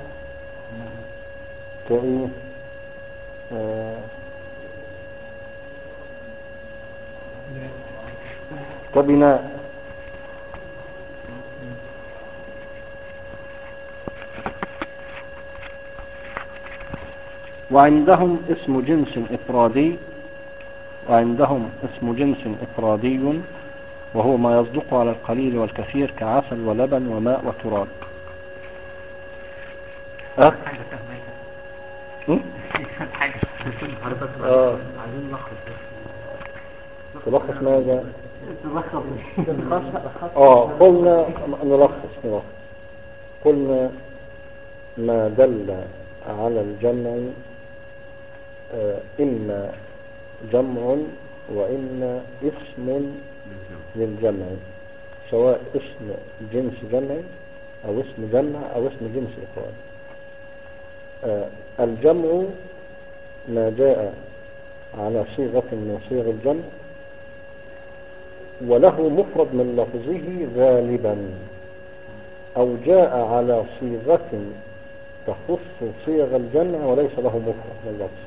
كإيه آه كبناء وعندهم اسم جنس إفرادي وعندهم اسم جنس إفرادي وهو ما يصدق على القليل والكثير كعسل ولبن وماء وتراب أه؟ حاجة فهمتها م? حاجة آه. عايزين نلخص تلخص ماذا تلخص اه قلنا نلخص نلخص قلنا ما دل على الجمع آه، إما جمع وإما اسم للجمع سواء اسم جنس جمع أو اسم جمع أو اسم جنس إفراد آه، الجمع ما جاء على صيغة من صيغ الجمع وله مفرد من لفظه غالبا أو جاء على صيغة تخص صيغ الجمع وليس له مفرد من لفظ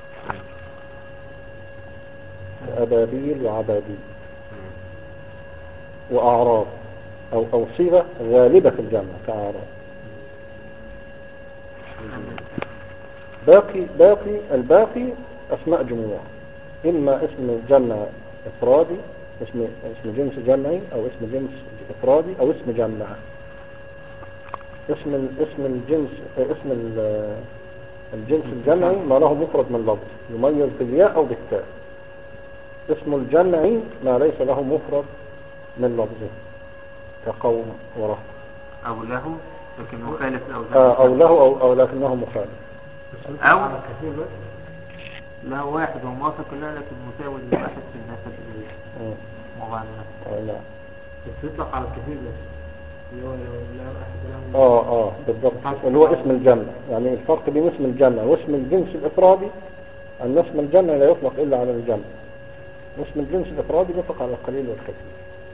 أبابيل وعبابيل وأعراض أو, أو صيغة غالبة في الجمع كأعراض باقي باقي الباقي أسماء جموع إما اسم جمع إفرادي اسم اسم جنس جمعي أو اسم جنس إفرادي أو اسم جمع اسم ال- اسم الجنس اسم ال- الجنس الجمعي ما له مفرد من لفظ يميز بالياء أو بالتاء اسم الجمعي ما ليس له مفرد من لفظه كقوم ورهط أو له لكن مخالف الأوزان آه، أو له أو, أو لكنه مخالف أو على كثير بس له واحد ومواصل كلها لكن مساوي لواحد في النسب مم. المغنى آه، نعم بس يطلق على كثير بس اللي هو لو لا أحد له اه اه بالضبط اللي هو اسم الجمع يعني الفرق بين اسم الجمع واسم الجنس الافرادي ان اسم الجمع لا يطلق الا على الجمع واسم الجنس الافرادي يطلق على القليل والكثير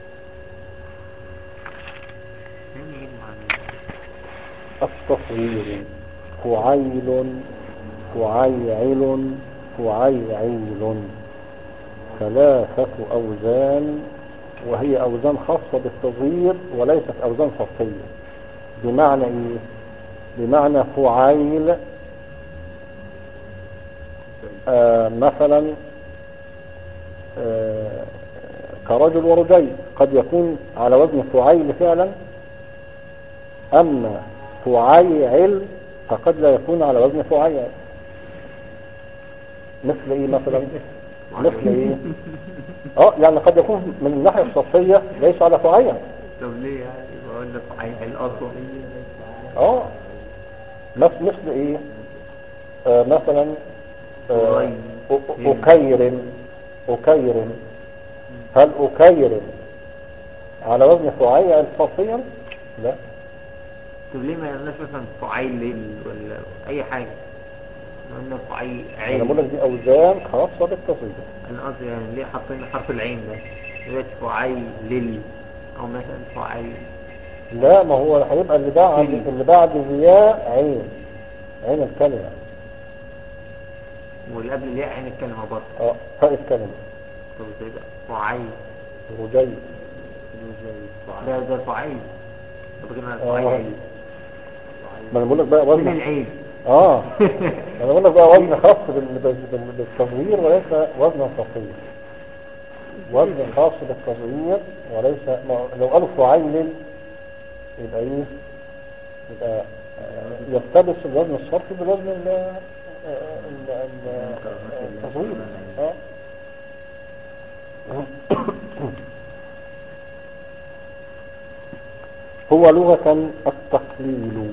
يعني ايه المعنى التصوير فعيل فعيعل فعيعيل ثلاثة أوزان وهي أوزان خاصة بالتصغير وليست أوزان صرفية بمعنى إيه؟ بمعنى فعيل آه مثلا آه كرجل ورجل قد يكون على وزن فعيل فعلا أما فعيعل فقد لا يكون على وزن فعيل مثل إيه مثلا مثل إيه اه يعني قد يكون من الناحية الصرفية ليس على فعيل طب ليه يعني بقول لك عين الأصل اه مثل مثل ايه آه مثلا آه قريب. أ- أكير أكير هل أكير على وزن فعيل صرفيا لا طب ليه ما يقولناش مثلا فعيل ليل ولا أي حاجة قلنا فعيل انا عين بقول لك دي اوزان خاصة بالتصغير أنا قصدي يعني ليه حاطين حرف العين ده دلوقتي فعيل ليل أو مثلا فعيل لا ما هو هيبقى اللي بعد مم. اللي بعد الياء عين عين الكلمة واللي قبل الياء عين الكلمة برضه اه فاء الكلمة طب ازاي بقى فعيل رجي ده ده فعيل طب كده آه. فعيل ما انا بقول لك بقى فين وزن العين اه انا بقول لك بقى وزن خاص بال- بال- بال- بالتصغير وليس وزن صفي وزن خاص بالتصغير وليس ما- لو قالوا فعيل يبقى ايه يبقى آه، يلتبس الوزن الصرفي بالوزن ال- آه، ال- ال- التصغير اه هو لغة التقليل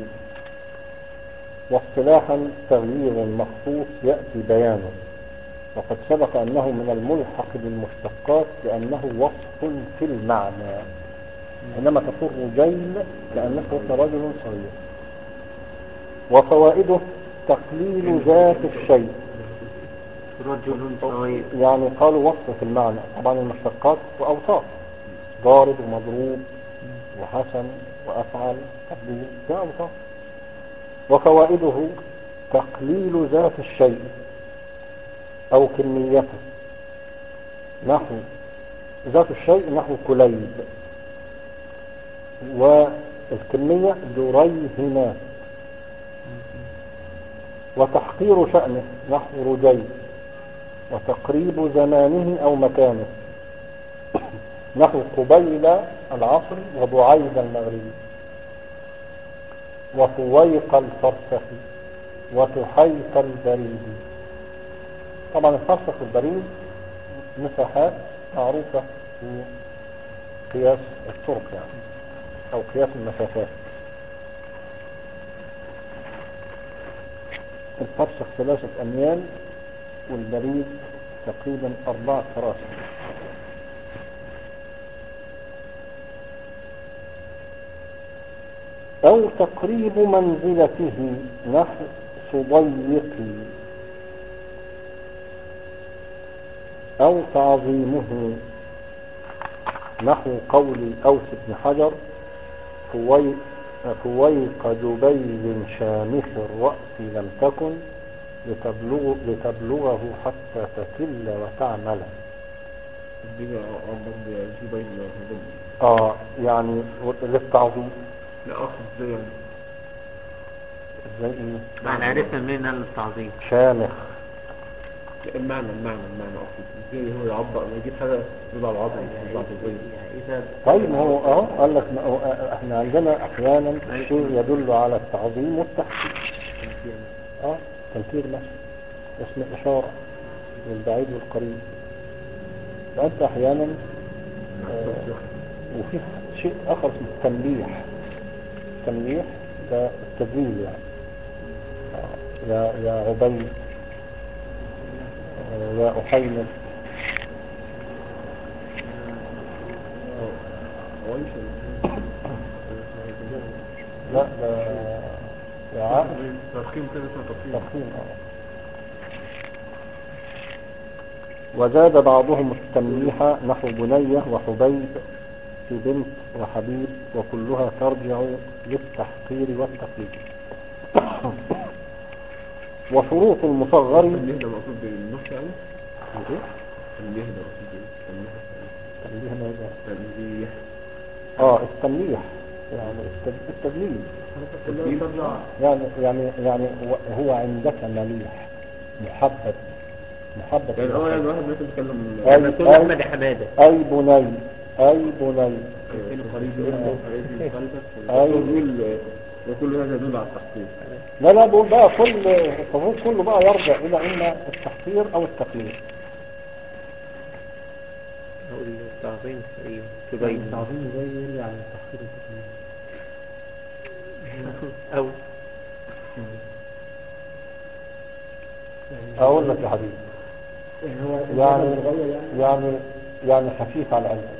واصطلاحا تغيير مخصوص يأتي بيانه وقد سبق أنه من الملحق بالمشتقات لأنه وصف في المعنى حينما تقول رجيل كأنك قلت رجل صغير وفوائده تقليل ذات الشيء رجل صغير يعني قالوا وصف في المعنى طبعا المشتقات وأوصاف ضارب ومضروب وحسن وأفعل تقليل ده أوصاف وفوائده تقليل ذات الشيء أو كميته نحو ذات الشيء نحو كليب والكمية دريهمات وتحقير شأنه نحو رجي وتقريب زمانه أو مكانه نحو قبيل العصر وبعيد المغرب وفويق الفرسخ وتحيط البريد طبعا الفرسخ والبريد مساحات معروفة في قياس الطرق يعني أو قياس المسافات الفرسخ ثلاثة أميال والبريد تقريبا أربعة فراسخ أو تقريب منزلته نحو صضيقي أو تعظيمه نحو قول أوس بن حجر فوي فويق جبيل شامخ الرأس لم تكن لتبلغ لتبلغه حتى تكل وتعمل دي برضه جبيل هدول اه يعني للتعظيم لا اقصد ازاي يعني زي ايه احنا عرفنا منين قال التعظيم شامخ لا، المعنى المعنى المعنى اقصد ازاي هو يعبر يجيب حاجه يضع العظم يضع ازاي يعني اذا طيب ما هو اه قال لك ما هو آه، احنا عندنا احيانا أيوة. شيء يدل على التعظيم والتحقيق اه تنكير مثلا اسم اشاره للبعيد والقريب فانت احيانا آه وفي شيء اخر اسمه التمليح التمليح ده التدليل يعني آه، يا يا عبيد آه، يا احيمد عوايش لا ده يا عائل ترخيم كده اسمه ترخيم تفخيم آه. وزاد بعضهم التمليح نحو بنية وحبيب في بنت وحبيب وكلها ترجع للتحقير والتقليد وشروط المصغر التنبيه ده مقصود بالنص يعني إيه؟ التنبيه ده مقصود بايه التنبيه تنبيه ماذا؟ تنبيه اه التمليح يعني التد- التدليل كلها ترجع يعني يعني يعني هو- هو عندك مليح محبب محبب يعني اه يعني الوحيد. واحد مثلا بيتكلم أي- لما تقول أي- احمد يا حماده أي بني أي بني قريب منه قريب من قلبك أي. هو بيقول وكل هذا يدل على التحقيق لا لا بقول بقى كل التفويض كله بقى يرجع إلى إما التحقير أو التقليد اقول التعظيم ايوه تبين التعظيم زي يرجع للتحقير والتقليد او أقول لك يا حبيبي هو يعني الغير يعني يعني يعني خفيف على قلبك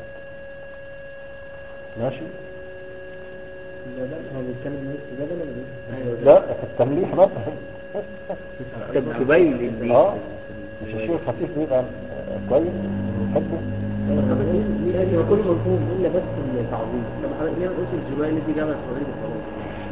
ماشي لا لا هو بيتكلم ناس جبل ولا ايه؟ ايوه لا في التمليح مثلا طب تبين اللي اه مش الشيء الخفيف بيبقى آه، كويس بنحبه ليه قال لي هو كله مفهوم الا بس التعظيم طب حضرتك ليه ما تقولش الجبال دي جبل صغير وخلاص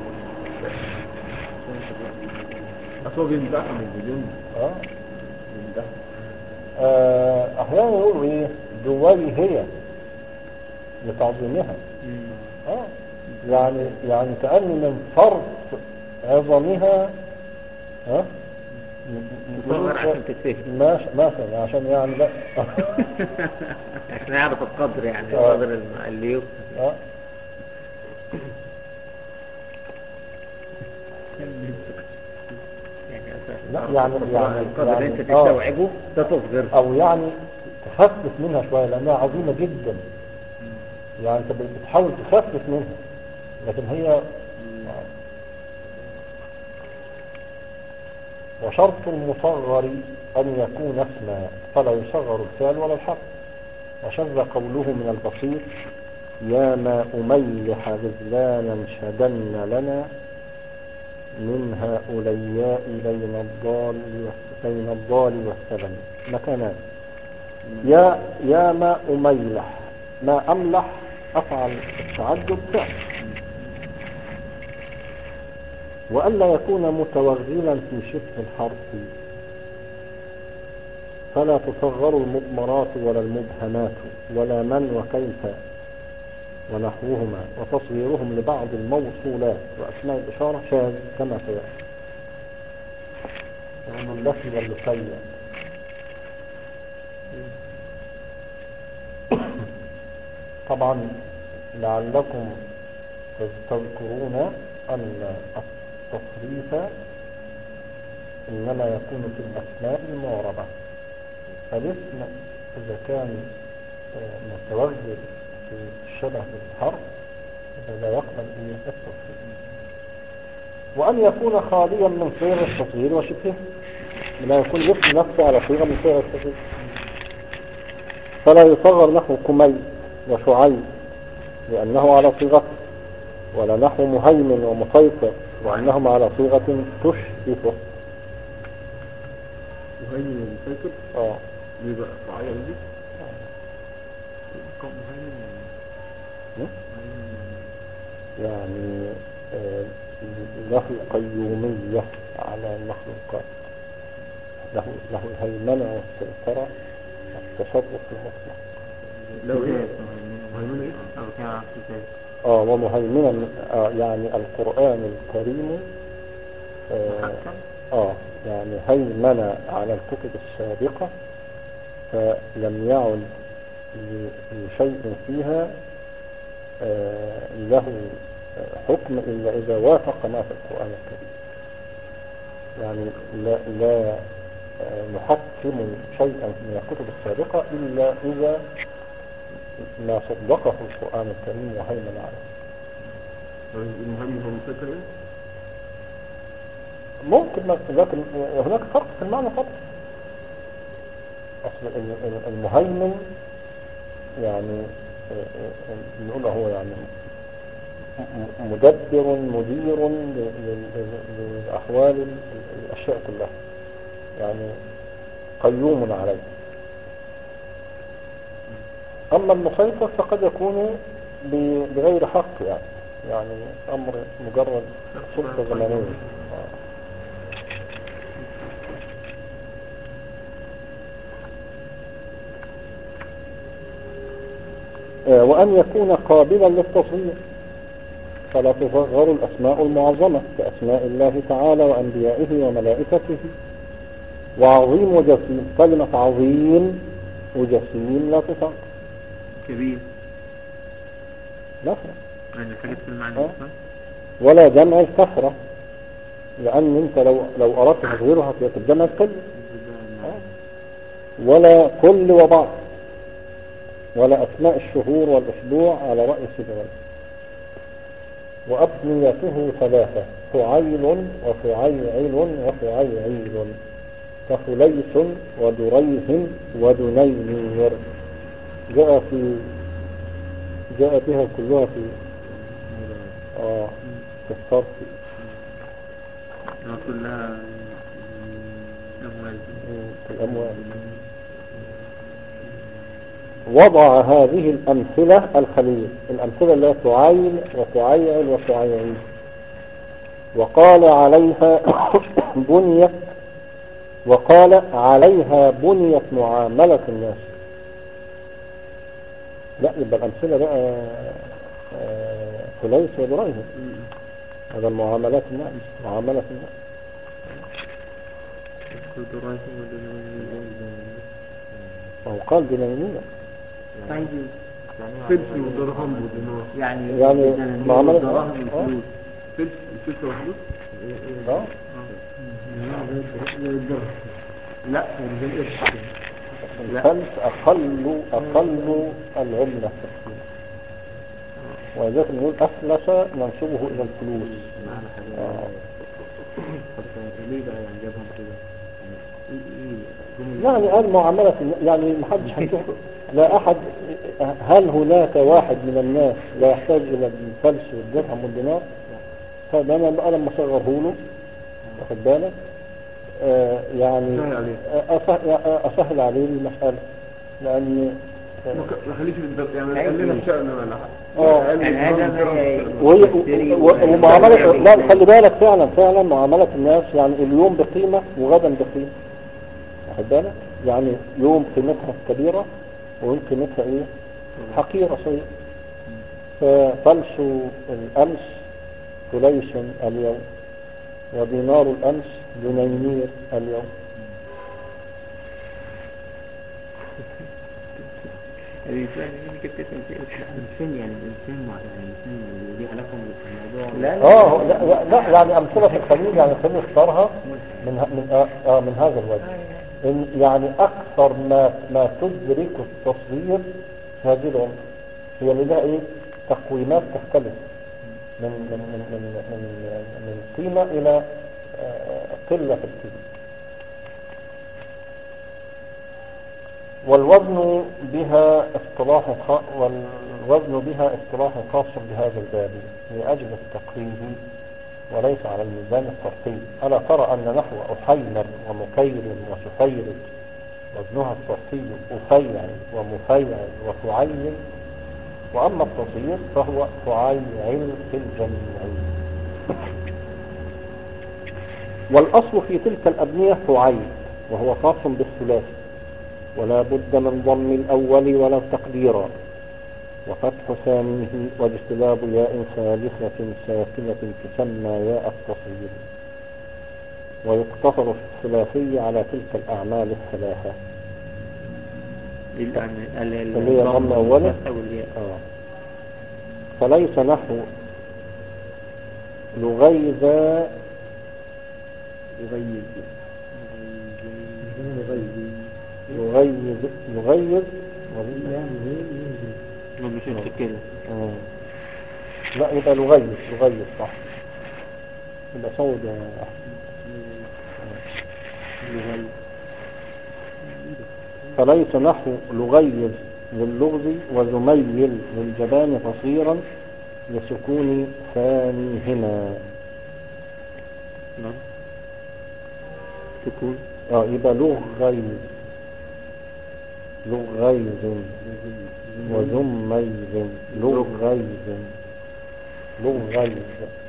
اصل هو بيمدحها من الفيديو اه بيمدحها آه، احيانا يقولوا ايه دوي هي لتعظيمها اه يعني يعني كأن من فرط عظمها ها تصغر عشان تتفهم ماشي مثلا عشان يعني لا عشان يعرف القدر يعني آه. القدر الم- اللي يفهم اه يعني أساس لا، تعرف يعني- القدر- يعني- القدر اللي يعني- انت آه. تستوعبه ده تصغير او يعني تخفف منها شوية لانها عظيمة جدا يعني انت بتحاول تخفف منها لكن هي آه. وشرط المصغر أن يكون اسما فلا يصغر الفعل ولا الحرف وشذ قوله من البسيط يا ما أميح غزلانا شدن لنا من هؤلاء بين الضال والس- بين الضال والسلم مكانان يا يا ما أميلح ما أملح أفعل التعجب فعل وألا يكون متوغلا في شبه الحرف فلا تصغر المضمرات ولا المبهمات ولا من وكيف ونحوهما وتصغيرهم لبعض الموصولات وأسماء الإشارة شاذ كما سيأتي يعني اللفظ واللفية طبعا لعلكم تذكرون أن التصريف إنما يكون في الأسماء المعربة فالاسم إذا كان آه، متوغل في الشبه بالحرف إذا لا يقبل إيه التصريف وأن يكون خاليا من صيغ التصغير وشبهه لا يكون الاسم نفسه على صيغة من صيغ التفضيل فلا يصغر نحو كمي وشعيب لأنه على صيغته ولا نحو مهيمن ومسيطر لأنهم على صيغة تشبهه مهيمن ومسيطر اه ليه بقى رعاية دي؟ م? يعني آه، له قيومية على المخلوقات له له الهيمنة والسيطرة التصرف المطلق لو ايه؟ مهيمنة مهيمنة ايه؟ أو كان على الكتاب اه ومهيمنا آه يعني القرآن الكريم آه, محكم اه يعني هيمن على الكتب السابقة فلم يعد ل- لشيء فيها آه له آه، حكم إلا إذا وافق ما في القرآن الكريم يعني لا, لا آه، نحكم شيئا من الكتب السابقة إلا إذا ما صدقه القرآن الكريم وهيمن عليه المهيمن هو المسيطر ايه؟ ممكن ما- لكن هناك فرق في المعنى فقط أصل ال- ال- المهيمن يعني آه، آه، نقول هو يعني م- مدبر مدير ل- ل- ل- للأحوال ال- الأشياء كلها يعني قيوم عليه أما المسيطر فقد يكون ب- بغير حق يعني يعني أمر مجرد سلطة زمنية آه. آه، وأن يكون قابلا للتصغير فلا تصغر الأسماء المعظمة كأسماء الله تعالى وأنبيائه وملائكته وعظيم وجسيم كلمة عظيم وجسيم لا تصغر كبير لا يعني حاجة في المعنى آه. نفسه ولا جمع الكثرة لأن أنت لو لو أردت تصغيرها في الجمع الكل ولا كل وبعض ولا أسماء الشهور والأسبوع على رأي سيدنا وأبنيته ثلاثة فعيل وفعيعل وفعيعيل كفليس ودريه ودنيمير جاء في جاء بها كلها في آه في الصرف كلها أموال في الأموال وضع هذه الأمثلة الخليل الأمثلة اللي هي تعين وتعيعل وتعيعين وقال عليها بنيت وقال عليها بنيت معاملة الناس لا يبقى الأمثلة بقى آه، فليس ودريه هذا المعاملات الناس معاملة الناس أو قال دينامية طيب فلس ودرهم ودينار يعني يعني الدنانير معاملة- والدراهم آه. والفلوس فلس الفلس هو فلوس؟ اه لا زي القرش لا. الفلس أقل أقل العملة في القيمة ولذلك نقول أفلس ننسبه إلى الفلوس معنى حاجة آه. طب ليه بقى يعني جابهم كده؟ يعني ايه ايه جملة يعني قال معاملة يعني محدش هيشوف لا أحد هل هناك واحد من الناس لا يحتاج إلى الفلس والدرهم والدينار فده أنا بقى لما أصغره له واخد بالك آه يعني سهل عليه. آه، أسه- أسهل عليه المسألة لأن آه، ما ك- ما خليش الدر- يعني أيوة. قال لنا في شأن ولا حاجة آه. قال يعني هذا الدرهم ما في ي- شأن. وهي يشتري و- و- ومعاملة لا ويبيع. خلي بالك فعلا فعلا معاملة الناس يعني اليوم بقيمة وغدا بقيمة واخد بالك يعني يوم قيمتها كبيرة ويوم قيمتها ايه حقيرة شيء ففلس الأمس فليس اليوم ودينار الأمس دنينير اليوم الإنسان مين كنت تسأل فيه الإنسان يعني الإنسان مع يعني الإنسان ليه علاقة بالموضوع لا، اه لا, لا, لا يعني أمثلة في الخليل يعني الخليل اختارها من ه- من آه آه من هذا الوجه إن يعني أكثر ما ما تدرك التصوير في هذه العمر هي اللي لها إيه تقويمات تختلف من من من من من, من قيمة إلى آه، قلة في القيمة والوزن بها اصطلاح خ... والوزن بها اصطلاح خاص بهذا الباب لأجل التقريب وليس على الميزان الصرفي ألا ترى أن نحو أحيمر ومكير وسفير وزنها الصرفي أفيع ومفيع وفعيل وأما التصير فهو فعيل في الجميع والأصل في تلك الأبنية فعيل وهو خاص بالثلاثي ولا بد من ضم الأول ولو تقديرا وفتح ثانيه واجتلاب ياء ثالثة ساكنة تسمى ياء التصوير ويقتصر في الثلاثي على تلك الأعمال الثلاثة اللي هي ضم أوله آه. فليس نحو لغيظ يغيب يغيظ يغيظ ما مش كده آه. لا يبقى لغيظ لغيظ صح يبقى صوت يا أحمد. فليس نحو لغيظ للغز وزميل للجبان قصيرا لسكون ثانيهما نعم سكون اه يبقى لغيظ لغيظ وزميل لغيظ لغيظ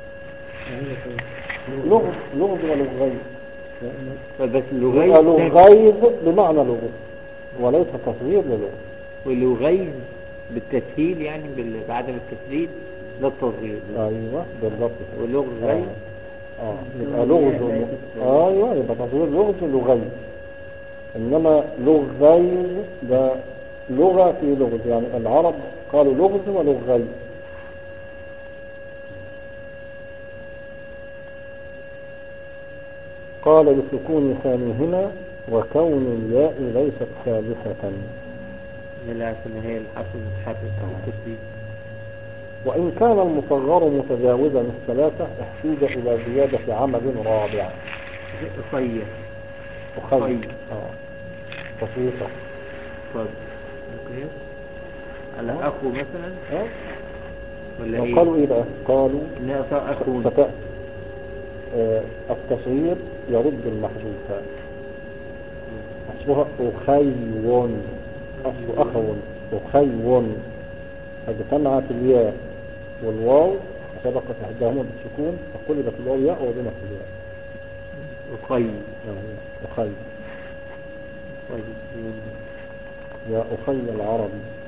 لغ لغز ولغيظ بس يبقى لغيظ لغيظ بمعنى لغز وليس تصغير للغز ولغيظ بالتسهيل يعني بال- بعدم التسهيل ده التصغير ايوه بالضبط كده. ولغيظ اه يبقى لغز ايوه يبقى تصغير لغز لغيظ انما لغيظ ده لغة في لغز يعني العرب قالوا لغز ولغيظ قال لسكون ثانيهما وكون الياء ليست ثالثة لا عشان هي الحرف المتحرك او التسهيل وإن كان المصغر متجاوزا الثلاثة احتاج إلى زيادة عمل رابع صيح وخير طيب. اه تصويته طب مقياس على اخو مثلا اه ولا لو ايه قالوا ايه بقى قالوا انها اخون فتاة آه التصوير يرد المحذوفات أصلها أخيون أصل أخو أخيون فاجتمعت الياء والواو سبقت إحداهما بالسكون فقلبت الواو ياء وضمت الياء أخي يعني أخي طيب يا أخي العربي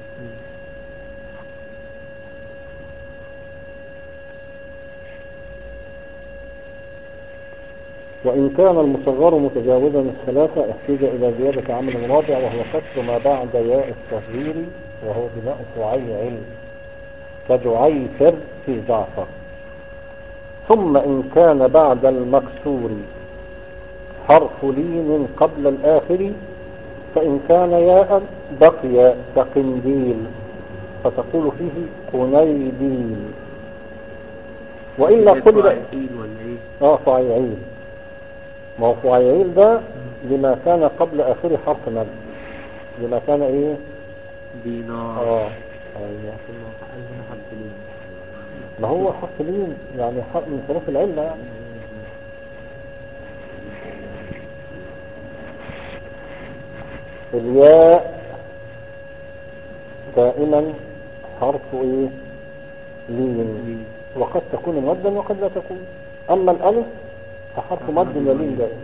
وإن كان المصغر متجاوزا الثلاثة احتاج إلى زيادة عمل رابع وهو كسر ما بعد ياء التصغير وهو بناء فعيل كجعيفر في جعفر ثم إن كان بعد المكسور حرف لين قبل الآخر فإن كان ياء بقي كقنديل فتقول فيه قنيديل وإلا قلب فاعل ولا ايه اه فعيعيل ما هو فعيعيل ده لما كان قبل آخر حرف مد لما كان ايه دينار اه ايوه ما هو حرف لين يعني حرف من حروف العلة يعني الياء دائما حرف ايه لين وقد تكون مدا وقد لا تكون اما الالف فحرف مد ولين دائما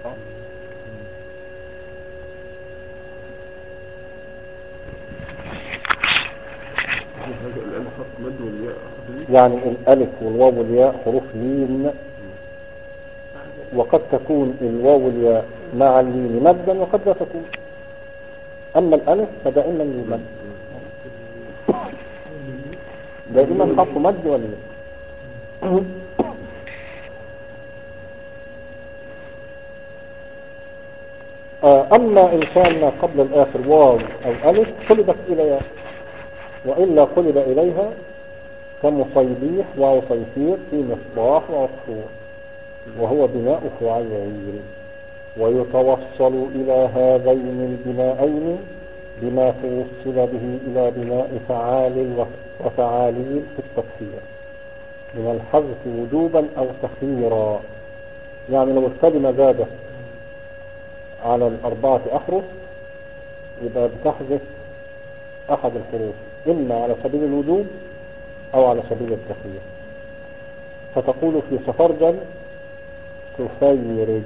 هذا الآن حرف مد والياء حرف ليه؟ يعني الالف والواو والياء حروف لين وقد تكون الواو والياء مع اللين مدا وقد لا تكون اما الالف فدائما للمد دائما حرف مد ولين آه، أما إن كان ما قبل الآخر واو أو ألف قلبت إلى ياء وإلا قلب إليها كمصيبيح وصيفير في مصباح وعصفور وهو بناء فعيل ويتوصل إلى هذين البنائين بما توصل به إلى بناء فعال و- وفعاليل في التكفير من الحذف وجوبا أو تخييرا يعني لو الكلمة زادت على الأربعة أحرف يبقى بتحذف أحد الحروف إما على سبيل الوجوب أو على سبيل التخيير فتقول في سفرجل تفيرج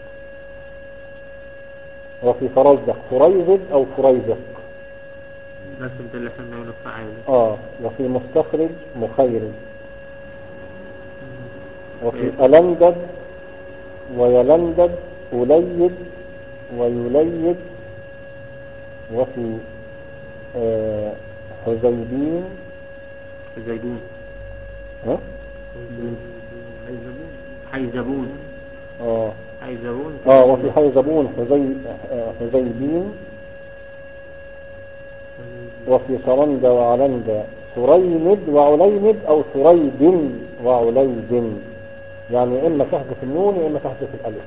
وفي فرزدق فريزد أو فريزق نفس انت اللي احنا بنقول فعال آه وفي مستخرج مخيرج وفي ألندد ويلندد أليد ويليد وفي آه حزيبين زيدون ها؟ حيزبون حيزبون آه حيزبون آه وفي حيزبون حزي آه، حزيبين وفي سرند وعلند سريند وعليند أو سريد وعليد يعني إما تحذف النون وإما تحذف الألف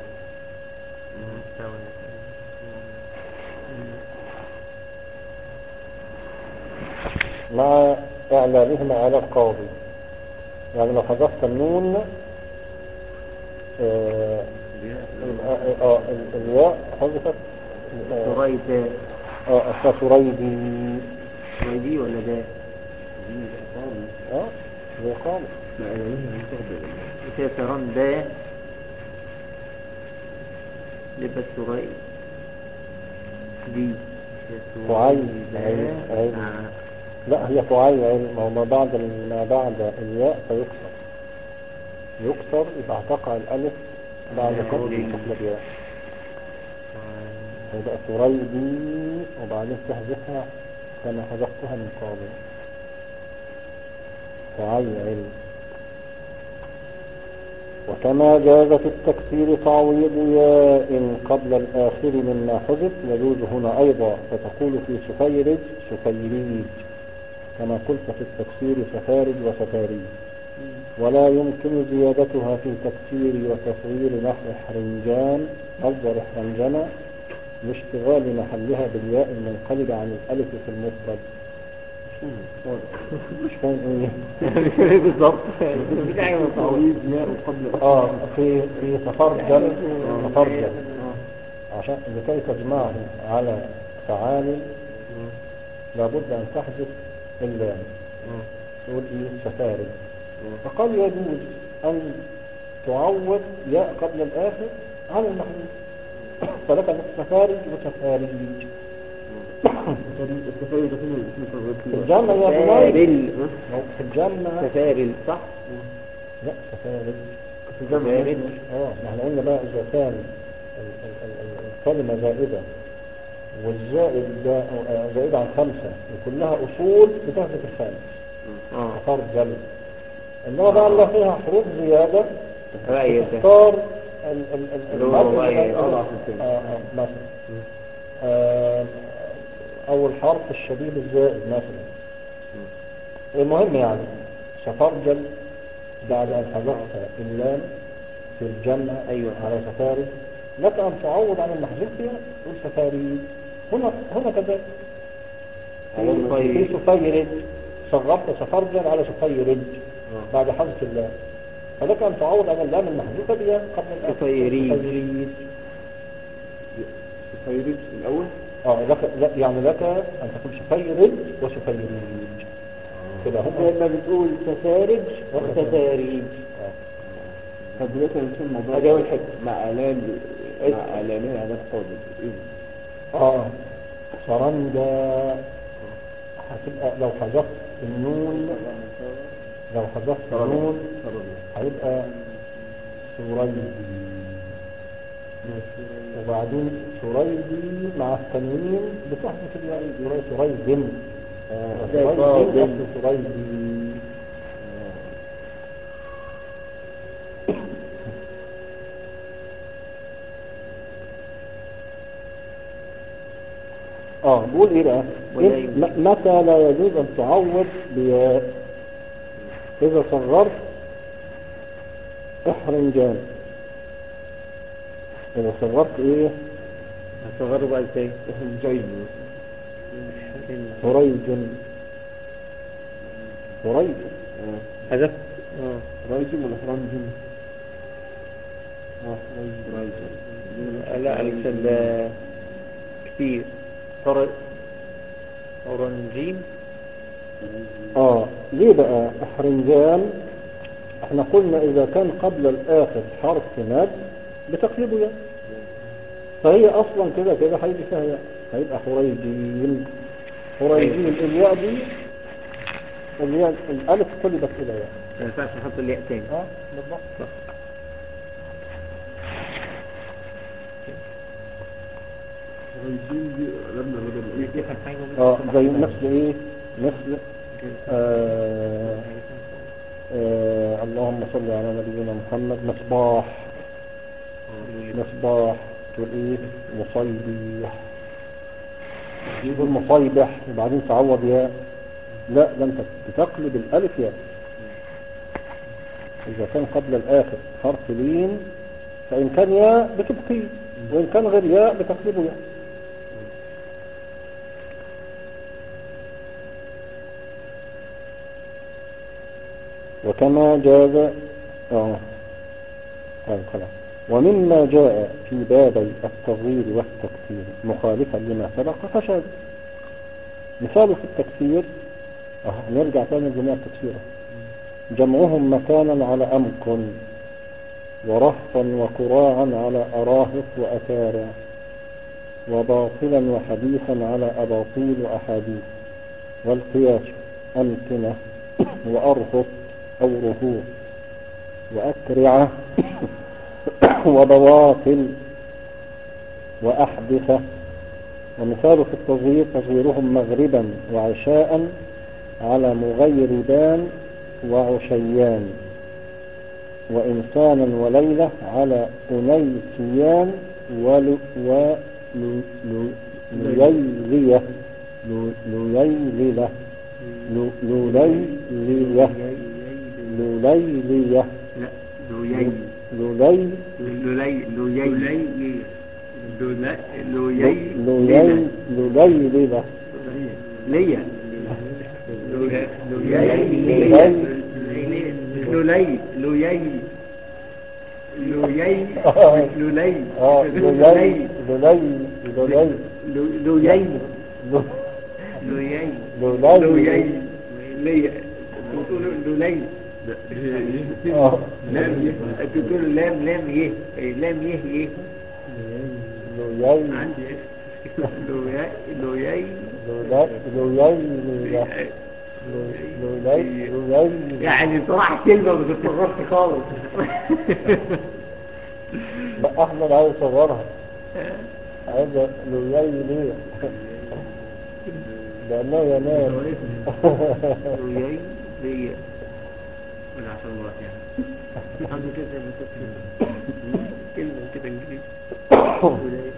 مع إعلانهما على القاضي يعني لو حذفت النون آه، يبقى- آه، ال- الياء حذفت آه، سريد اه فسريدي سريدي ولا ده اه زي خالص كده سران ده لبس سريد دي فعيل عين عين لا هي فعيل ما هو ما بعد ال- ما بعد الياء فيكسر يكسر يبقى تقع الألف بعد كسر كسر الياء يبقى سريدي وبعدين تحذفها كما حذفتها من قبل فعيل وكما جاز في التكسير تعويض ياء قبل الآخر مما حذف يجوز هنا أيضا فتقول في سفيرج سفيريج كما قلت في التكسير سفارج وسفاريج ولا يمكن زيادتها في تكسير وتصغير نحو حرنجان مصدر حرنجنة لاشتغال محلها بالياء المنقلبة عن الألف في المفرد مش فاهم ايه بالظبط مفيش حاجه تعويض ياء قبل اه في في تفرجل تفرجل عشان لكي تجمعه على فعال لابد ان تحذف اللام تقول ايه سفاري فقال يجوز ان تعوض ياء قبل الاخر عن المحذوف فلك سفارج وسفاريج السفاري ده فين اسمه تغيير في الجمع يا بني سفارل في الجمع سفارل صح لا سفارج في الجمع سفارج. اه ما احنا قلنا بقى اذا كان ال- ال- ال- ال- الكلمة زائدة والزائد ده آه، زائدة عن خمسة وكلها اصول بتحذف الخامس اه تختار الجلد انما بقى اللي فيها حروف زيادة رأي ده تختار ال- ال- ال- اللي هو المد رأي ال- أضعف الكلمة. آه، آه، مثلا آه، اول حرف الشديد الزائد مثلا المهم يعني سفرجل بعد ان حذفت اللام في الجمع أيوة. على سفاري لك ان تعوض عن المحذوف فيها تقول سفاري هنا هنا كذلك في في سفيرج صغرت سفرجل على سفيرج بعد حذف اللام فلك ان تعوض عن اللام المحذوفه بها قبل الآخر. سفيريج. سفيريج سفيرج الأول اه لك لا يعني لك ان تقول سفيرج وسفيريج كده هم لما بتقول سفارج وسفاريج آه. طب دلوقتي هنشوف الموضوع أدي أول حتة. مع آلام مع آلامها على القاضي إيه اه فرنجا هتبقى لو حذفت النون لو حذفت النون هيبقى سريدي وبعدين سريدي مع التنوين بتحذف الياء سري- سريد زي سريد فاضل. أصل سريدي اه بقول ايه بقى ولا إيه؟ يمكن. م- متى لا يجوز ان تعوض بياء اذا صغرت احرنجان اذا صغرت ايه هصغره بقى ازاي جاي فريج فريج حذفت اه رايجم ولا فرنجم؟ اه رايجم لا علشان ده كتير فر أورنجين اه ليه بقى احرنجان احنا قلنا اذا كان قبل الاخر حرف ماد بتقليبه ياء فهي اصلا كده كده هيجي فيها ياء هيبقى حريجين حريجين الياء دي الياء الالف قلبت الى ياء ما ينفعش نحط الياء تاني اه بالضبط صح رايجين دي قلبنا بدل ايه؟ تفهم حاجة اه زي مثل ايه مثل آه آه اللهم صل على نبينا محمد مصباح مصباح تقول ايه مصيبح تقول مصيبح وبعدين تعوض ياء لا ده انت بتقلب الالف ياء اذا كان قبل الاخر حرف لين فان كان ياء بتبقيه وان كان غير ياء بتقلبه ياء وكما جاز اه طيب خلاص ومما جاء في بابي التصغير والتكسير مخالفا لما سبق فشاذ مثال في التكسير اه نرجع تاني لجميع التكسير جمعهم مكانا على أمق ورهطا وكراعا على أراهط وأتارع وباطلا وحديثا على أباطيل وأحاديث والقياس أمكنة وأرهط أو رهوط وأكرعة وبواطل وأحدثة ومثال في التصغير تصغيرهم مغربا وعشاء على مغيربان وعشيان وإنسانا وليلة على أنيسيان ول و ل- ل- ليلية ل- ليليلة ل- ليلية ليلية لا لويي ليلي لولي لويي لويي ليلي لويي ليليلة ليا لولي لويي لويي لولي اه ليلي ليلي ليلي لويي لو- لويي لولي. لويي ليا تقولوا لولي اه لام يه تقولوا لام لام يه لام يه يه ليلي عندي لويي لويي ليلي ليلي ليلي ليلي يعني صراحة كلمة ما بتتصرفش خالص بقى احمد عايز يصغرها عايز ليلي ليه لانه ينام لويي ليا ولا عشان الله يعني عنده كده زي ما تقول كلمة كده انجليزي لويي.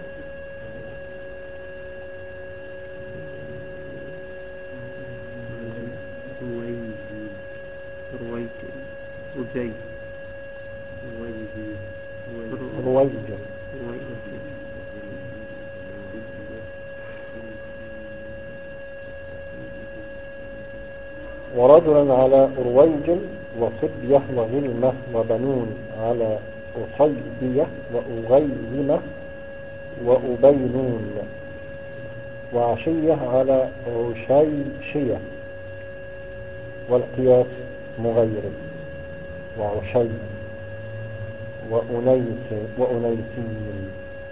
رويجي رويجي وزي رويجي رويجة رويجي ورجلا على أرويج وصبية وغلمة وبنون على أصيبية وأغيمة وأبينون وعشية على عشيشية والقياس مغير وعشي وأنيس وأنيسين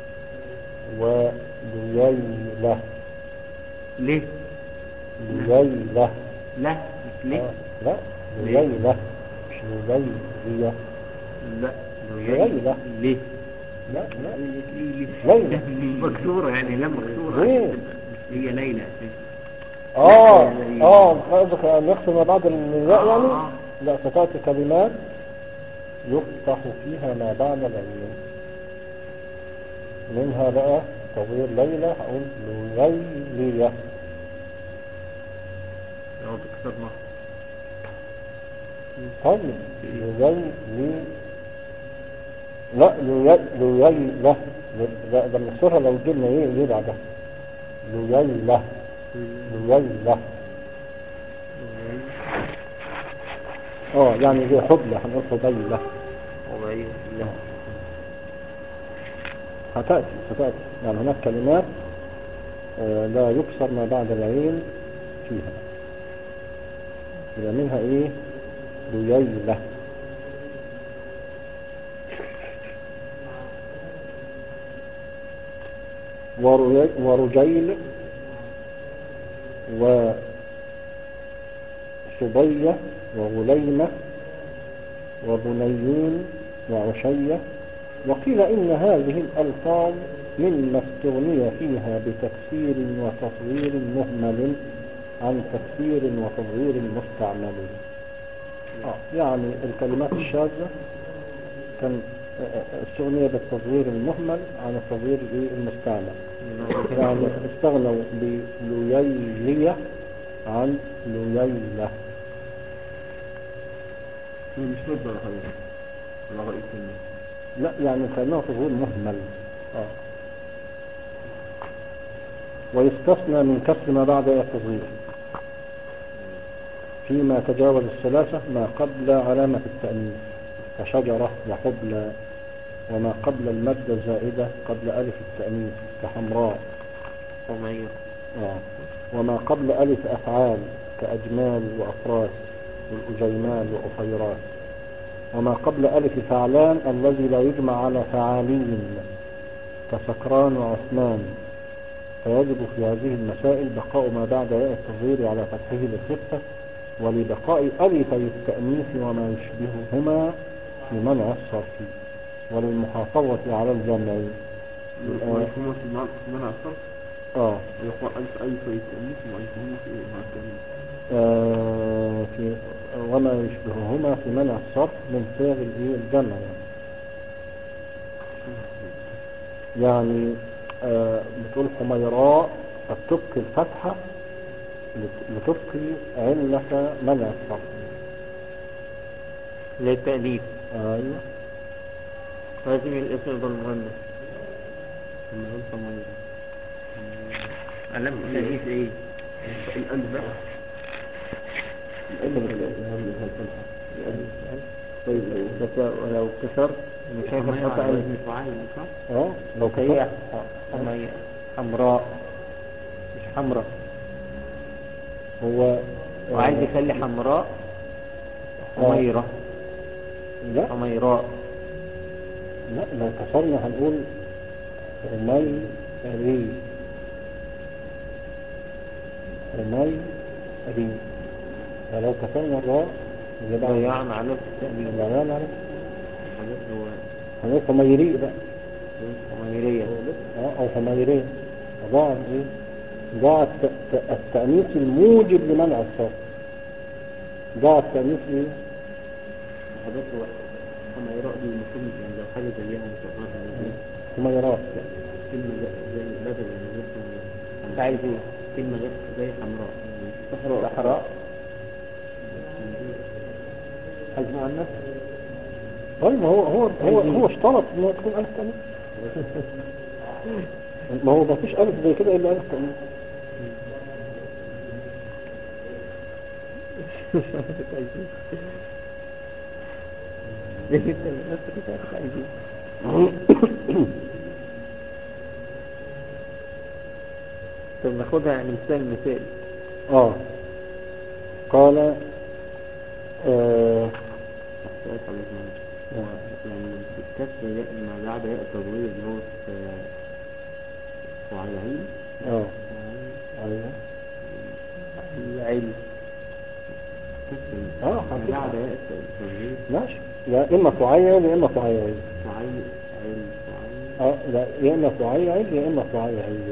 وليلة ليه؟ ليلة لا مش ليه؟ آه، لا ليلة مش ليلية لا ليلة. ليه؟ لا لا ليه ليلى. مكسورة يعني لا مكسورة ليه؟ عشان تبقى- هي ليلى أساسا اه اه قصدك ان يقصد ما بعد الياء يعني آه. لا ستأتي كلمات يفتح فيها ما بعد العين منها بقى تغيير ليلة هقول ليلية لو تكسر مصر طيب ليلي لا ليلي ليلة لا ده ده مكسورها لو جبنا ايه ايه بعدها ليلة ليلة اه يعني زي حبلة هنقول حبيلة وبعيد لا هتأتي ستأتي يعني هناك كلمات آه، لا يكسر ما بعد العين فيها يبقى منها ايه ليلة وري- ورجيل وصبية وغليمة وبنيين وعشية وقيل إن هذه الألفاظ مما استغني فيها بتكسير وتصغير مهمل عن تكسير وتصغير مستعمل آه يعني الكلمات الشاذة كان آه، آه، استغني بالتصغير المهمل عن التصغير الإيه؟ المستعمل يعني استغنوا بليلية عن ليلة هي مش مادة ولا حاجة ولا رأي كلمة لا يعني كأنه تصغير مهمل آه. ويستثنى من كسر ما بعد التصغير فيما تجاوز الثلاثة ما قبل علامة التأنيث كشجرة وحبلى وما قبل المادة الزائدة قبل ألف التأنيث كحمراء حمير آه. وما قبل ألف أفعال كأجمال وأفراس والأجيمال وأفيرات وما قبل ألف فعلان الذي لا يجمع على فعالين كسكران وعثمان فيجب في هذه المسائل بقاء ما بعد ياء التصغير على فتحه للخفة ولبقاء ألفي التأنيث وما يشبههما في منع الصرف وللمحافظة على الجمع ما يفهمون في المعنى في منع الصرف آه. ويقول ألف ألف التأنيث وما يفهمون في إيه مع التأنيث آه، في وما يشبههما في منع الصرف من صيغ الإيه؟ الجمع يعني, يعني آه، بتقول حميراء فتبقي الفتحة لت- لتبقي علة منع الصرف للتأليف أيوة لازم الاسم يبقى المؤنث لما يقول حمير علامة التأليف ايه؟ الألف بقى الألف اللي هي الفتحة الألف طيب لو بس ولو كسرت مش هينفع حمير تحط على ألف وزن فعال صح؟ اه لو هي كسرت حمية حمراء مش حمراء هو آه، وعايز يخلي حمراء حميرة لا حميراء لا لو كسرنا هنقول حمي ري حمي ري ولو كسرنا الراء يبقى ضيعنا علامة التأليف لا لا لا حاجات هو هنقول حميري بقى حميرية اه او حميري ضاع ايه ضاع الت- الت- التأنيث الموجب لمنع الصرف ضاع التأنيث ايه حضرتك هو حميراء دي المفروض يعني لو حاجة زيها مصغرها زي حميرات كلمة زي- زي بدل يعني غير حمراء. انت عايز ايه؟ كلمة غير زي حمراء صحراء صحراء عايز مؤنث؟ طيب ما هو هو هو هو اشترط انه تكون ألف تأنيث ما هو ما فيش ألف زي كده إلا ألف تأنيث ليه انت نفسك مش عارف عايز ايه؟ طب ناخدها يعني مثال مثال اه قال آه سؤال حضرتك معلش. هو يعني بالكسر ياء ما بعد ياء التضوير اللي هو في وعلعين اه ايوه العلم كسر اه ما حقيقة. بعد ياء التضوير ماشي يا اما تعين يا اما تعين وعين عين وعين اه لا يا اما تعين يا اما تعين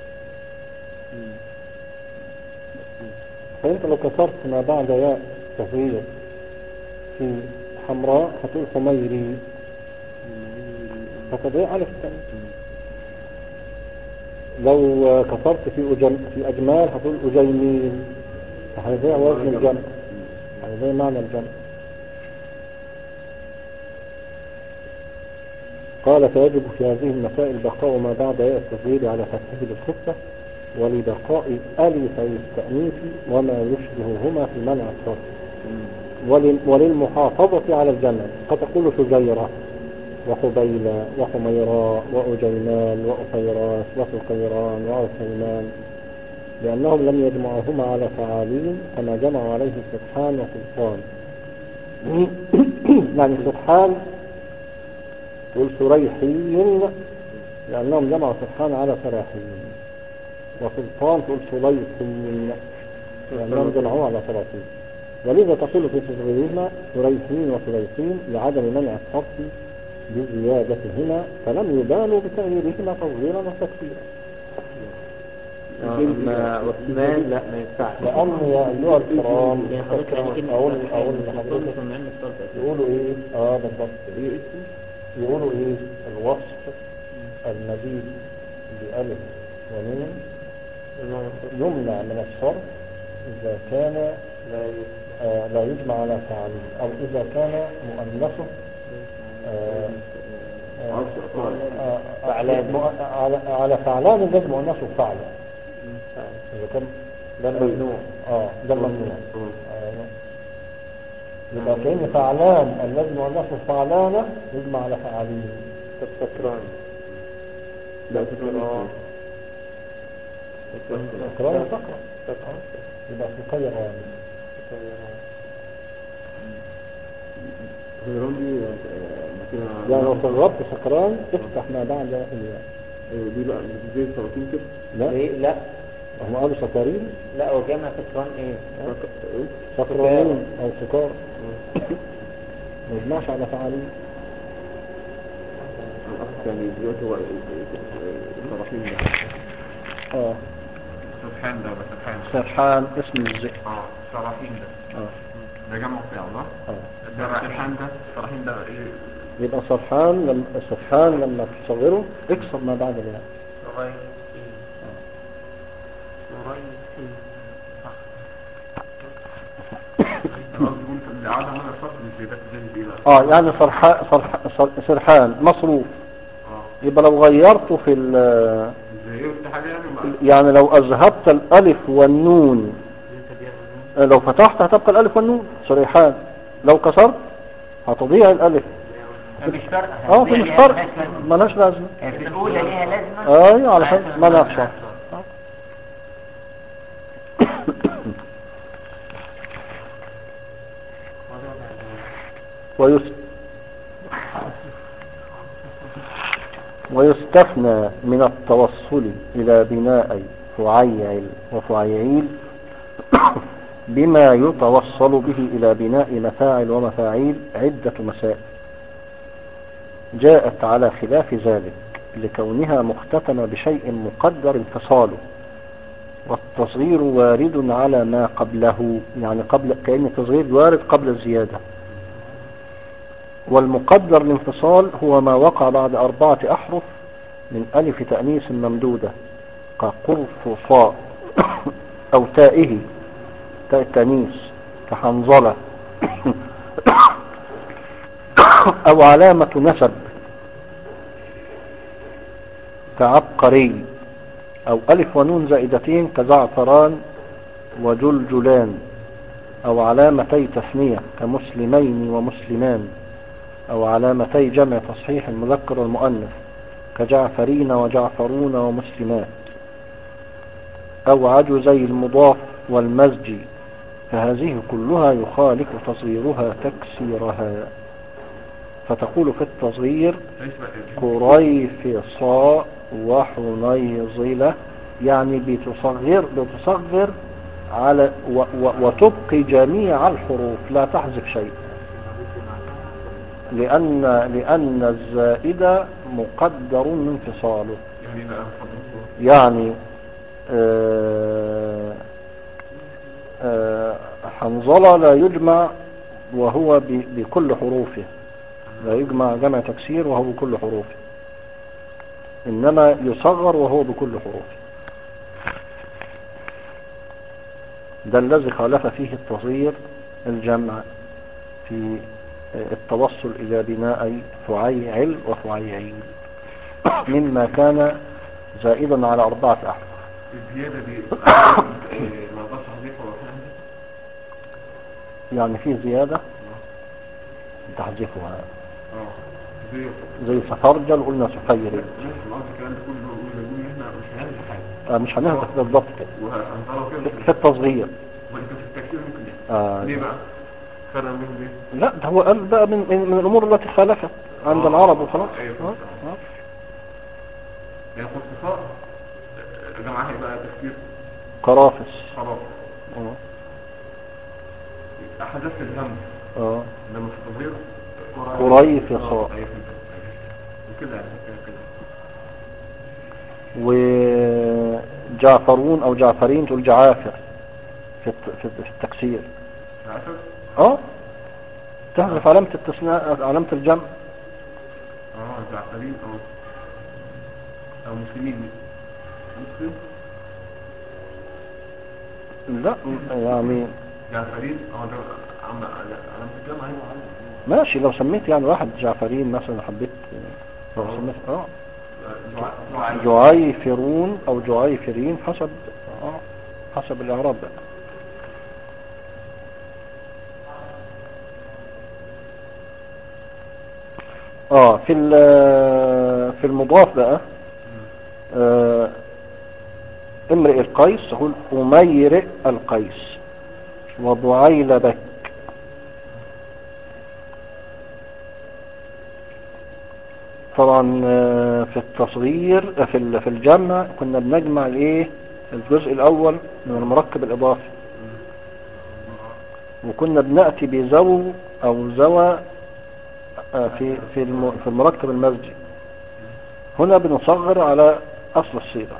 فانت لو كسرت ما بعد ياء تصغير في حمراء هتقول حميري فتضيع ألف التأنيث لو آه، كسرت في أجم في أجمال هتقول أجيمين فهيضيع وزن الجمع هيضيع معنى الجمع قال فيجب في هذه المسائل بقاء ما بعد ياء التصغير على فتحه للخفة ولبقاء ألفي التأنيث وما يشبههما في منع الصرف ولل- وللمحافظة على الجمع فتقول سجيرة وخبيلة وحميراء وأجيمان وأخيرات وسقيران وعثيمان لأنهم لم يجمعوهما على فعالين كما جمعوا عليه سبحان وسلطان يعني سبحان تقول سريحين لأنهم جمعوا سبحان على سراحين وسلطان تقول سليحين لأنهم جمعوه على سلاطين ولذا تقول في تصغيرهما سريحين وسليحين لعدم منع الصرف بزيادتهما فلم يبالوا بتغييرهما تصغيرا وتكسيرا أما عثمان لا ما ينفعش لأن يا أيها الكرام يعني حضرتك يعني كلمة أقول صرف أقول يعني لحضرتك مصطلح من علم الصرف أساسا. يقولوا ايه اه بالضبط يقولوا ايه الوصف المزيد بألف ونون يمنع من الصرف إذا كان آه لا يجمع على فعلين أو إذا كان مؤنثه آه آه آه فعلان. مؤ- على على فعلان لازم مؤنثه فعلا إذا كان ده الممنوع اه ده الممنوع آه. يبقى كأن فعلان الذي مؤنثه فعلانة يجمع على فعالين طب سكران لا سكران سكران سكران يبقى سكيران غيرهم دي كده يعني لو صغرت سكران افتح ما بعد الياء ايوه دي بقى مش زي السلاطين كده لا ليه لا هم قالوا سكرين لا هو جمع سكران ايه ايه سكرانين او سكار ما يجمعش على فعالين الاصل يعني دلوقتي هو السلاطين ده اه سبحان ده بس سبحان سرحان اسم الذئب اه سلاطين ده اه ده جمع فعل صح؟ اه سرحان ده سرحان ده ايه يبقى سرحان لما سرحان لما تصغره اكسر ما بعد الياء صغير انا قصدي قلت ان عدم منع الصرف مش زي ده زي ايه بقى؟ اه يعني سرحان صرح صر- سرحان مصروف اه يبقى لو غيرته في ال- زي ايه في حاجه يعني ما- يعني لو أذهبت الألف والنون لو فتحت هتبقى الألف والنون صريحان لو كسرت هتضيع الألف مش فارقة اه في مش فرق ملهاش لازمة في الأولى ليها لازمة ايوه علشان ما نخسر ويس ويستثنى من التوصل إلى بناء فعيل وفعيعيل بما يتوصل به إلى بناء مفاعل ومفاعيل عدة مسائل جاءت على خلاف ذلك لكونها مختتمة بشيء مقدر انفصاله والتصغير وارد على ما قبله يعني قبل كأن التصغير وارد قبل الزيادة والمقدر الانفصال هو ما وقع بعد أربعة أحرف من ألف تأنيث ممدودة كقرفصاء أو تائه تاء التأنيث كحنظلة أو علامة نسب كعبقري أو ألف ونون زائدتين كزعفران وجلجلان أو علامتي تثنية كمسلمين ومسلمان أو علامتي جمع تصحيح المذكر والمؤنث كجعفرين وجعفرون ومسلمات أو عجزي المضاف والمزج فهذه كلها يخالف تصغيرها تكسيرها فتقول في التصغير ايش بقى قريفصاء وحنيظلة يعني بتصغر بتصغر على و و وتبقي جميع الحروف لا تحذف شيء لأن لأن الزائد مقدر انفصاله يعني بقى فضل يعني آه، آه، حنظلة لا يجمع وهو ب- بكل حروفه لا يجمع جمع تكسير وهو بكل حروفه إنما يصغر وهو بكل حروفه ده الذي خالف فيه التصغير الجمع في التوصل إلى بناء فعيعل وفعيعيل مما كان زائدا على أربعة أحرف الزيادة دي إيه، ما اقدرش احذفها ولا حاجة يعني في زيادة تحذفها اه زي زي سفرجل قلنا سفيري ماشي ما قصدي الكلام ده كله بنقول بنقول ان احنا مش هنعمل حاجة آه مش هنهزك بالضبط كده وهنطلعه كده في التصغير وانت في التكفير ممكن آه. ليه بقى؟ فرق بينهم ليه؟ لا ده هو قال بقى من, من, من الأمور التي خالفت عند آه. العرب وخلاص أيوة. آه. آه. يعني خصوصا جماعة هيبقى تفكير قرافس خلاص آه. حدث الهم آه. لما في التغيير قريف يا صاع. ايوه فهمت. أيوة. وكده يعني كده كده وجعفرون أو جعفرين تقول جعافر في الت- في في التكسير عارف؟ اه تحذف علامة التثناء علامة الجمع اه زعفرين او او مسلمين مسلم لا يعني زعفرين اه ده عم علامة الجامعة ايوه ماشي لو سميت يعني واحد جعفرين مثلا حبيت لو سميت اه جعفرين جعيفرون او جعيفرين حسب اه حسب الاعراب بقى اه في ال- في المضاف بقى آه امرئ القيس تقول اميرئ القيس وبعيلبك طبعا آه، في التصغير آه، في ال- في الجمع كنا بنجمع الايه الجزء الاول من المركب الاضافي وكنا بناتي بزو او زوى آه، في في الم- في المركب المسجد هنا بنصغر على اصل الصيغه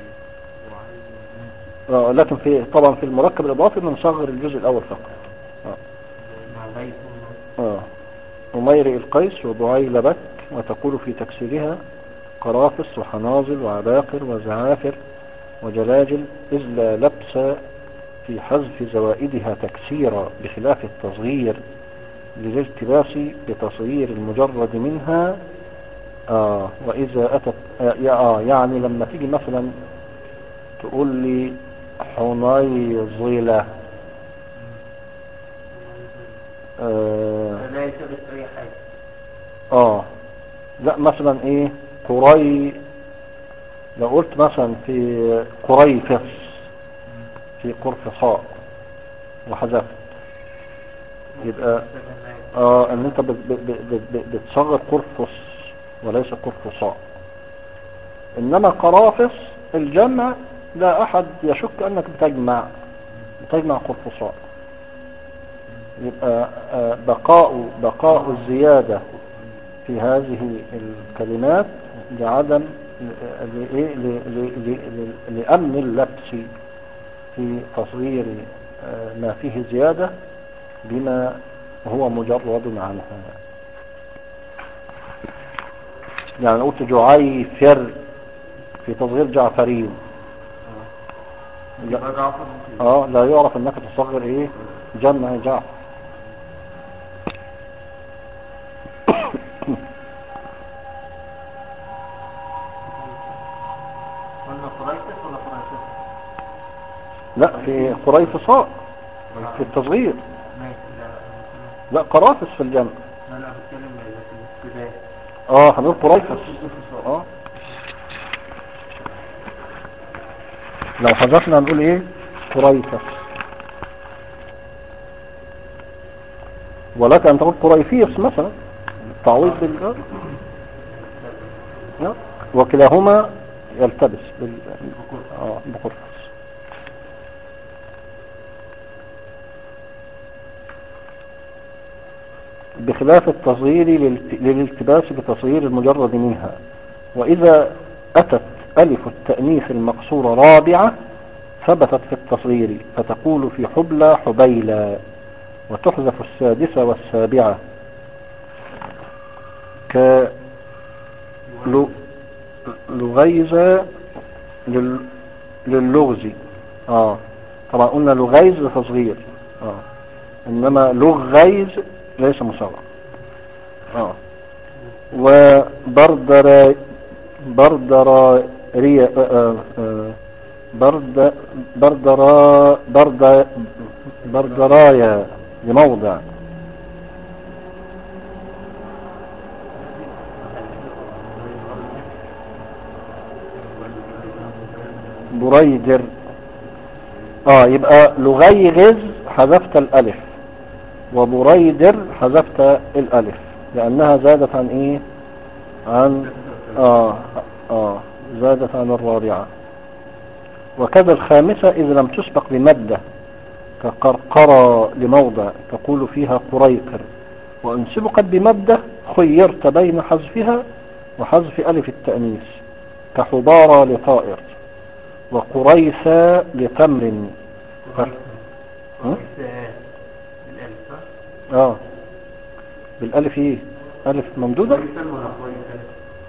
آه، لكن في طبعا في المركب الاضافي بنصغر الجزء الاول فقط آه. مع بيت آه. أميرئ القيس وبعيلبك وتقول في تكسيرها قرافس وحناظل وعباقر وزعافر وجلاجل إذ لا لبس في حذف زوائدها تكسيرا بخلاف التصغير للالتباس بتصغير المجرد منها آه وإذا أتت آه يا- آه يعني لما تيجي مثلا تقول لي حنيظلة آه لا يثبت اي حاجة اه لا مثلا ايه قري لو قلت مثلا في قريفس في قرفصاء وحذفت يبقى اه ان انت بت- بت- بت- بت- بتصغر قرفص وليس قرفصاء انما قرافس الجمع لا احد يشك انك بتجمع بتجمع قرفصاء يبقى آه، بقاء بقاء الزيادة في هذه الكلمات لعدم ل- لإيه؟ ل- ل- ل- ل- لأمن اللبس في تصغير آه، ما فيه زيادة بما هو مجرد عنها يعني قلت جعيفر في تصغير جعفرين لا, يبقى جعفر ممكن آه لا يعرف انك تصغر ايه جمع جعفر قلنا قريشة ولا قريشة لا في قريفصاء في التصغير ماشي لا لا قرافس في الجمع لا لا بتكلم إذا في الابتداء اه هنقول قريفس اه لو حذفنا هنقول ايه قريفس ولك ان تقول قريفيس مثلا تعويض بال لا. وكلاهما يلتبس بال اه بقرفس بخلاف التصغير للالت- للالتباس بتصغير المجرد منها وإذا أتت ألف التأنيث المقصورة رابعة ثبتت في التصغير فتقول في حبلى حبيلى وتحذف السادسة والسابعة ك لو- لغيز لل- للغز اه طبعا قلنا لغيز لتصغير اه انما لغيز ليس مصغر اه وبردر بردر ريا آه آه برد بردرا برد بردرايا لموضع بريدر اه يبقى لغيغز حذفت الالف وبريدر حذفت الالف لانها زادت عن ايه عن اه اه زادت عن الرابعة وكذا الخامسة إذا لم تسبق بمادة كقرقرة لموضع تقول فيها قريقر وإن سبقت بمادة خيرت بين حذفها وحذف ألف التأنيث كحبارة لطائر وقريسة لتمر ف... ها؟ الألف صح؟ اه بالألف ايه ألف ممدودة كويسة ولا كويسة؟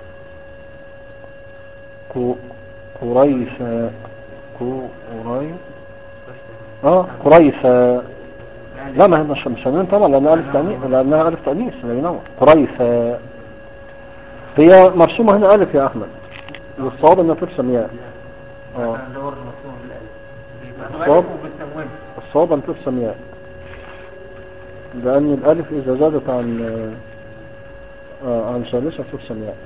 كو... قريسة قري اه قريسة لا ما هي مش مش هنين طبعا لأنها ألف تأنيث لأنها ألف تأنيث لا ينور قريسة هي مرسومة هنا ألف يا أحمد والصواب أنها ترسم ياء اه أنا دور المفهوم بالألف الصواب وبالتموين الصواب أن ترسم ياء لأن الألف إذا زادت عن آه عن ثالثة ترسم ياء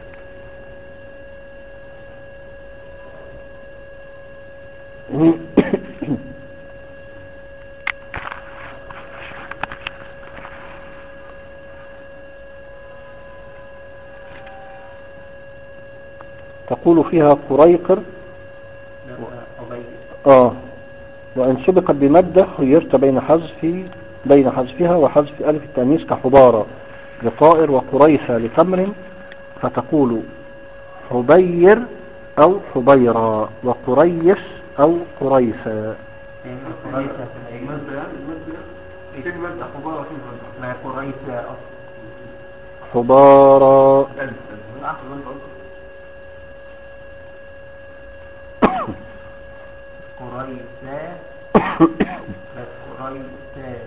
تقول فيها قريقر أبي اه وإن سبقت بمادة خيرت بين حذف بين حذفها وحذف ألف التأنيث كحبارة لطائر وقريسة لتمر فتقول حبير أو حبيرة وقريس أو قريسة قريسة في العين المادة يعني المادة يعني فين مادة حبارة فين مادة؟ ما قريسة أصلا حبارة ألف ألف صح. المادة أصلا قريسة بس قريسة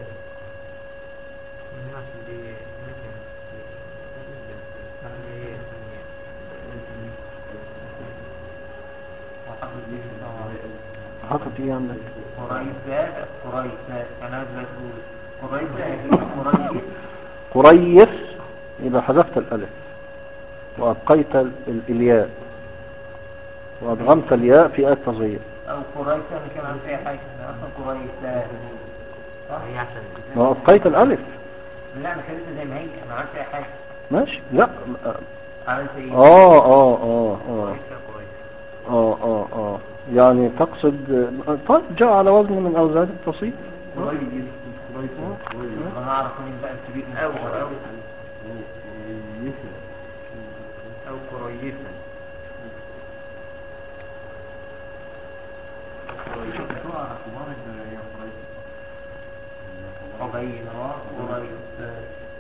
عشان دي حاطط ايه عندك قريسة بس قريسة أنا بس بقول قريسة هي قريس قريس يبقى حذفت الألف وأبقيت ال- ال- الياء وأدغمت الياء في التصغير أو قريسة مش كان فيها حاجة أنا أصلا قريسة صح؟ هي عشان ما أبقيت الألف لا أنا خليتها زي ما هي أنا عملت فيها حاجة ماشي لا عملت إيه؟ آه آه آه آه قريسة قريسة آه آه آه يعني تقصد طيب جاء على وزن من أوزان التصيب كويس كويس كويس أنا أعرف مين بقى الكبير من أو أو كويسة أو قريسة قبيل قريسة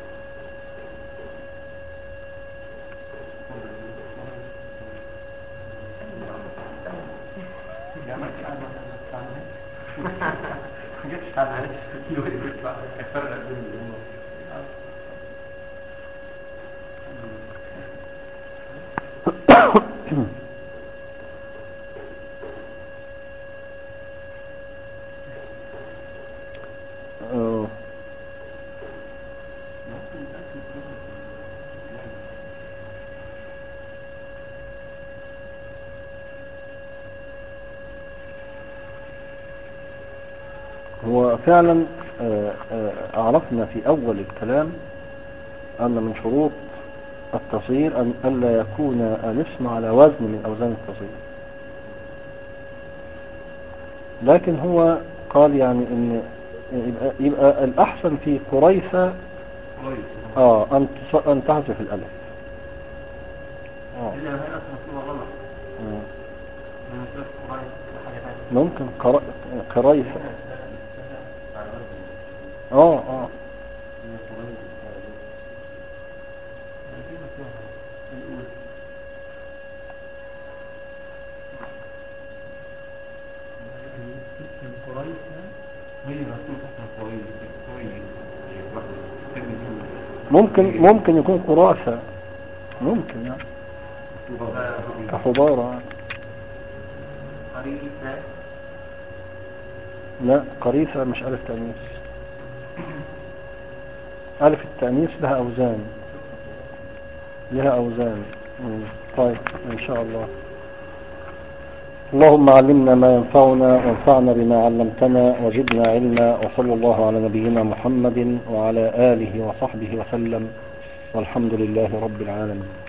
آه. هو فعلا آه، آه، عرفنا في أول الكلام أن من شروط التصغير أن ألا يكون الاسم على وزن من أوزان التصغير لكن هو قال يعني ان يبقى, يبقى الأحسن في قريسة كويس آه أن تص- أن تحذف الألف آه. إلا هنا اسمه مكتوبة غلط آه. من مكتوبة قريسة حاجة تانية ممكن قر... قريسة اه اه دي مكتوبة الأولى قريسة هي مكتوب اسمها كويس كويس ممكن ممكن يكون قراسة ممكن يعني كحبارة قريسة لا قريصة مش ألف تأنيث ألف التأنيث لها أوزان لها أوزان مم. طيب إن شاء الله اللهم علمنا ما ينفعنا وانفعنا بما علمتنا وزدنا علما وصلى الله على نبينا محمد وعلى آله وصحبه وسلم والحمد لله رب العالمين